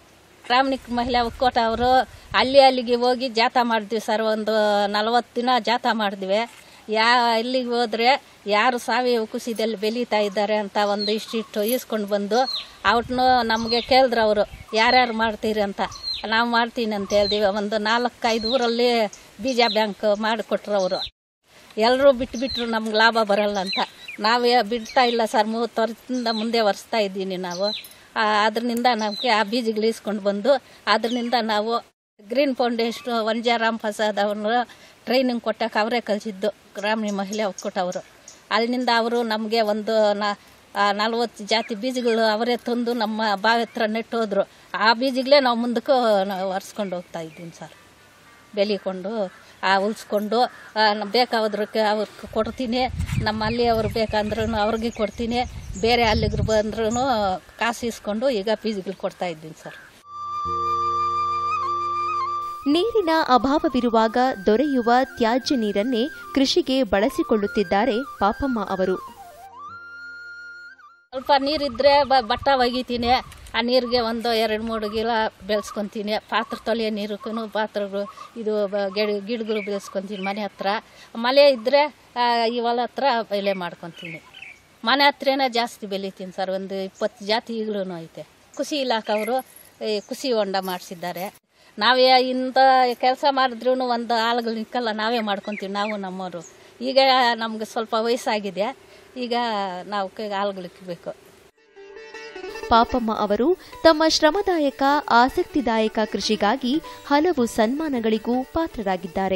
ಗ್ರಾಮೀಣ ಮಹಿಳಾ ಒಕ್ಕೂಟ ಅವರು ಅಲ್ಲಿ ಅಲ್ಲಿಗೆ ಹೋಗಿ ಜಾಥಾ ಮಾಡಿದ್ವಿ ಸರ್ ಒಂದು ನಲವತ್ತು ದಿನ ಜಾಥಾ ಮಾಡಿದ್ವಿ ಯಾ ಎಲ್ಲಿಗೆ ಹೋದ್ರೆ ಯಾರು ಸಾವಯವ ಕೃಷಿದಲ್ಲಿ ಬೆಳೀತಾ ಇದ್ದಾರೆ ಅಂತ ಒಂದು ಇಷ್ಟಿಷ್ಟು ಈಸ್ಕೊಂಡು ಬಂದು ಅವ್ಟನ್ನು ನಮಗೆ ಕೇಳಿದ್ರು ಅವರು ಯಾರ್ಯಾರು ಮಾಡ್ತೀರಿ ಅಂತ ನಾವು ಮಾಡ್ತೀನಿ ಅಂತ ಹೇಳ್ದೀವಿ ಒಂದು ನಾಲ್ಕೈದು ಊರಲ್ಲಿ ಬೀಜ ಬ್ಯಾಂಕ್ ಮಾಡಿಕೊಟ್ರು ಅವರು ಎಲ್ಲರೂ ಬಿಟ್ಬಿಟ್ರು ನಮ್ಗೆ ಲಾಭ ಬರಲ್ಲ ಅಂತ ನಾವು ಬಿಡ್ತಾ ಇಲ್ಲ ಸರ್ ಮೂವತ್ತು ವರ್ಷದಿಂದ ಮುಂದೆ ಒರೆಸ್ತಾ ಇದ್ದೀನಿ ನಾವು ಆ, ಅದರಿಂದ ನಮಗೆ ಆ ಬೀಜಗಳು ಇಸ್ಕೊಂಡು ಬಂದು ಅದರಿಂದ ನಾವು ಗ್ರೀನ್ ಫೌಂಡೇಶನ್ ವಂಜಾ ರಾಮ್ ಪ್ರಸಾದ್ ಅವ್ರನ್ನ ಟ್ರೈನಿಂಗ್ ಕೊಟ್ಟಕ್ಕೆ ಅವರೇ ಕಲಿಸಿದ್ದು ಗ್ರಾಮೀಣ ಮಹಿಳೆ ಒಕ್ಕೂಟ ಅವರು ಅಲ್ಲಿಂದ ಅವರು ನಮಗೆ ಒಂದು ನಲ್ವತ್ತು ಜಾತಿ ಬೀಜಗಳು ಅವರೇ ತಂದು ನಮ್ಮ ಬಾವಿ ಹತ್ರ ನೆಟ್ಟೋದ್ರು ಆ ಬೀಜಗಳೇ ನಾವು ಮುಂದಕ್ಕೆ ನಾವು ಒರೆಸ್ಕೊಂಡು ಹೋಗ್ತಾ ಇದ್ದೀನಿ ಸರ್ ಬೆಳಿಕೊಂಡು ಆ ಉಳಿಸ್ಕೊಂಡು ಬೇಕಾದ್ರಕ್ಕೆ ಅವ್ರಿಗೆ ಕೊಡ್ತೀನಿ ನಮ್ಮ ಅಲ್ಲಿ ಅವ್ರು ಬೇಕಂದ್ರೂ ಅವ್ರಿಗೆ ಕೊಡ್ತೀನಿ ಬೇರೆ ಅಲ್ಲಿಗ್ರು ಬಂದ್ರೂ ಕಾಸು ಇಸ್ಕೊಂಡು ಈಗ ಬೀಜಗಳು ಕೊಡ್ತಾ ಇದ್ದೀನಿ ಸರ್ ನೀರಿನ ಅಭಾವವಿರುವಾಗ ದೊರೆಯುವ ತ್ಯಾಜ್ಯ ನೀರನ್ನೇ ಕೃಷಿಗೆ ಬಳಸಿಕೊಳ್ಳುತ್ತಿದ್ದಾರೆ ಪಾಪಮ್ಮ ಅವರು ಸ್ವಲ್ಪ ನೀರಿದ್ರೆ ಬ ಬಟ್ಟ ಒಗಿತೀನಿ ಆ ನೀರಿಗೆ ಒಂದು ಎರಡು ಮೂರು ಗಿಲ ಬೆಳೆಸ್ಕೊತೀನಿ ಪಾತ್ರೆ ತೊಳೆಯೋ ನೀರಕ್ಕೂ ಪಾತ್ರೆಗಳು ಇದು ಬ- ಗಿಡ ಗಿಡಗಳು ಬೆಳೆಸ್ಕೊತೀನಿ ಮನೆ ಹತ್ರ ಮಳೆ ಇದ್ದರೆ ಈ ಹೊಲ ಹತ್ರ ಬೆಲೆ ಮಾಡ್ಕೊತೀನಿ ಮನೆ ಹತ್ರನೇ ಜಾಸ್ತಿ ಬೆಳಿತೀನಿ ಸರ್ ಒಂದು ಇಪ್ಪತ್ತು ಜಾತಿ ಈಗಲೂ ಐತೆ ಕೃಷಿ ಇಲಾಖೆಯವರು ಈ ಕೃಷಿ ಹೊಂಡ ಮಾಡಿಸಿದ್ದಾರೆ ನಾವೇ ಇಂಥ ಕೆಲಸ ಮಾಡಿದ್ರೂ ಒಂದು ಆಳುಗಳು ನಿಕ್ಕಲ್ಲ ನಾವೇ ಮಾಡ್ಕೊತೀವಿ ನಾವು ನಮ್ಮವರು ಈಗ ನಮ್ಗೆ ಸ್ವಲ್ಪ ವಯಸ್ಸಾಗಿದೆ ಈಗ ನಾವು ಕೈ- ಆಳುಗಳಿಕ್ಬೇಕು ಪಾಪಮ್ಮ ಅವರು ತಮ್ಮ ಶ್ರಮದಾಯಕ ಆಸಕ್ತಿದಾಯಕ ಕೃಷಿಗಾಗಿ ಹಲವು ಸನ್ಮಾನಗಳಿಗೂ ಪಾತ್ರರಾಗಿದ್ದಾರೆ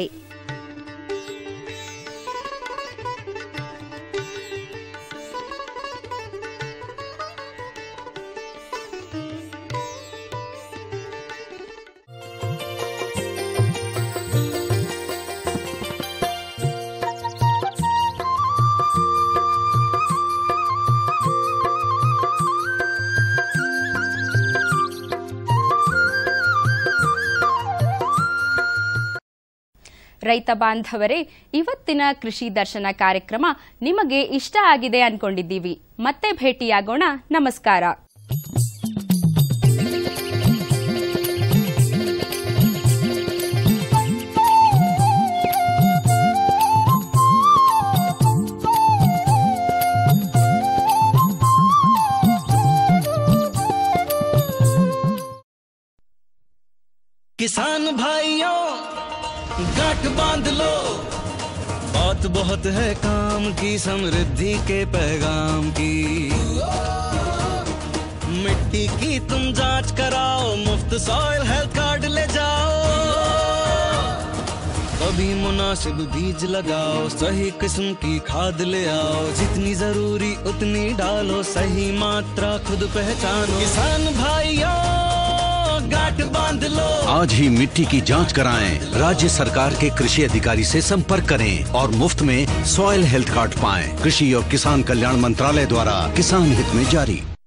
ರೈತ ಬಾಂಧವರೇ ಇವತ್ತಿನ ಕೃಷಿ ದರ್ಶನ ಕಾರ್ಯಕ್ರಮ ನಿಮಗೆ ಇಷ್ಟ ಆಗಿದೆ ಅನ್ಕೊಂಡಿದ್ದೀವಿ ಮತ್ತೆ ಭೇಟಿಯಾಗೋಣ ನಮಸ್ಕಾರ किसान भाइयों गांठ बांध लो बात बहुत है काम की समृद्धि के पैगाम की मिट्टी की तुम जांच कराओ मुफ्त सॉइल हेल्थ कार्ड ले जाओ कभी मुनासिब बीज लगाओ सही किस्म की खाद ले आओ जितनी जरूरी उतनी डालो सही मात्रा खुद पहचानो किसान भाइयों गांठ बांध लो आज ही मिट्टी की जांच कराएं राज्य सरकार के कृषि अधिकारी से संपर्क करें और मुफ्त में सॉइल हेल्थ कार्ड पाएं कृषि और किसान कल्याण मंत्रालय द्वारा किसान हित में जारी